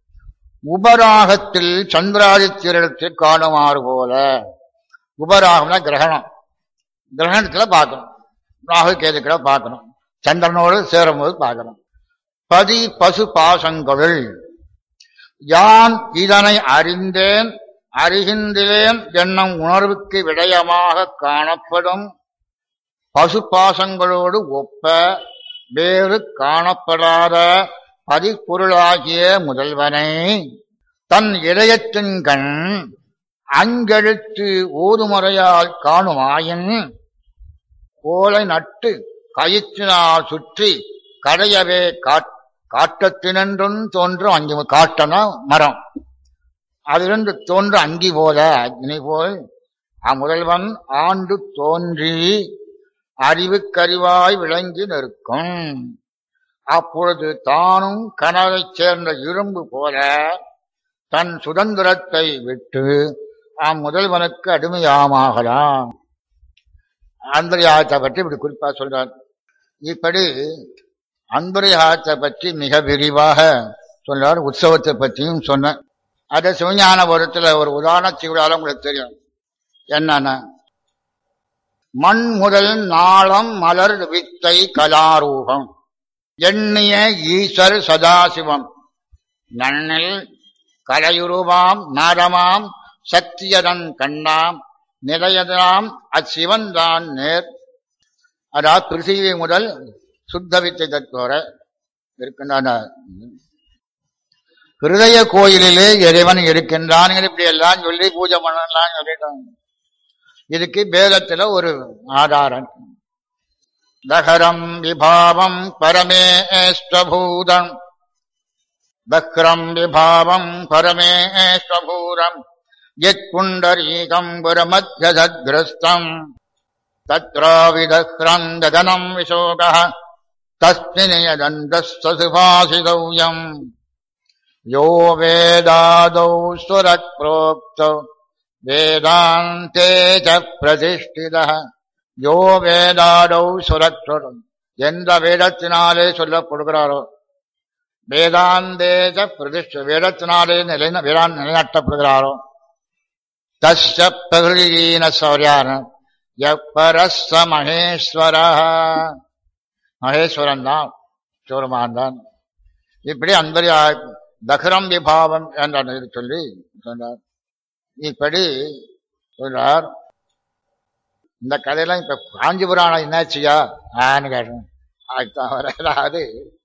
உபராகத்தில் சந்திராதித்யரிடத்தில் காணுமாறு போல உபராகம்னா கிரகணம் கிரகணத்துல பார்க்கணும் ராகு கேதுக்களை பார்க்கணும் சந்திரனோடு சேரும்போது பார்க்கணும் பதி பசு பாசங்களுள் யான் இதனை அறிந்தேன் அறிகின்றேன் என்னும் உணர்வுக்கு விடயமாக காணப்படும் பசு பாசங்களோடு ஒப்ப வேறு காணப்படாத பதிப்பொருளாகிய முதல்வனை தன் இதயத்தின் கண் அங்கெழுத்து ஓதுமுறையால் காணுமாயின் கோலை நட்டு கயிற்றினால் சுற்றி கடையவே காட் காட்டத்தினென்றும் தோன்றும் அங்கி காட்டனா மரம் அதிலிருந்து தோன்ற அங்கி போல அக்னி போல் அம்முதல்வன் ஆண்டு தோன்றி அறிவுக்கறிவாய் விளங்கி நிற்கும் அப்பொழுது தானும் கனவைச் சேர்ந்த இரும்பு போல தன் சுதந்திரத்தை விட்டு அம்முதல்வனுக்கு அடிமையாமாகலாம் அந்தரியாகத்தை பற்றி இப்படி குறிப்பா சொல்றார் இப்படி அன்பரியாகத்தை பற்றி மிக விரிவாக சொல்றார் உற்சவத்தை பற்றியும் சொன்ன அது சிவஞான புரத்துல ஒரு உதாரண சிவிடாலும் உங்களுக்கு தெரியும் என்னன்னா மண் முதல் நாளம் மலர் வித்தை கலாரூபம் எண்ணிய ஈசர் சதாசிவம் நன்னில் கலையுருவாம் நாரமாம் சத்தியதன் கண்ணாம் நிலையதாம் அச்சிவன் தான் நேர் அதாவது பிருத்திவி முதல் சுத்த வித்தை தத்துவர இருக்கின்றன ஹிருதய கோயிலிலே இறைவன் இருக்கின்றான் இப்படி எல்லாம் சொல்லி பூஜை பண்ணலாம் சொல்லிட்டாங்க இதுக்கு வேதத்துல ஒரு ஆதாரம் தகரம் விபாவம் பரமேஷ்டபூதம் பக்ரம் விபாவம் பரமேஷ்டபூதம் யத் புண்டரீகம் புரமத்தியதகிரஸ்தம் தத்ராவிதஹ்ரம் ததனம் விசோகः தஸ்மின் யதந்தஸ்வசுபாசிதௌயம் யோ வேதாதௌ சுரத் प्रोक्तौ வேதாந்தே ச பிரதிஷ்டிதः யோ வேதாதௌ சுரக்ஷரம் எந்த வேதத்தினாலே சொல்லப்படுகிறாரோ வேதாந்தேஜ பிரதிஷ்ட வேதத்தினாலே நிலை வேதாந்த நிலைநாட்டப்படுகிறாரோ தஸ்ய பிரகிருதீன சௌரியான எப்பரஸ்ஸ மகேஸ்வர மகேஸ்வரன் தான் சிவருமான் தான் இப்படி அன்பரி தகரம் விபாவம் என்ற இது சொல்லி சொன்னார் இப்படி சொல்றார் இந்த கதையெல்லாம் இப்ப காஞ்சி புராணம் என்னாச்சியா ஆன்னு கேட்டேன் அதுதான் வர அதாவது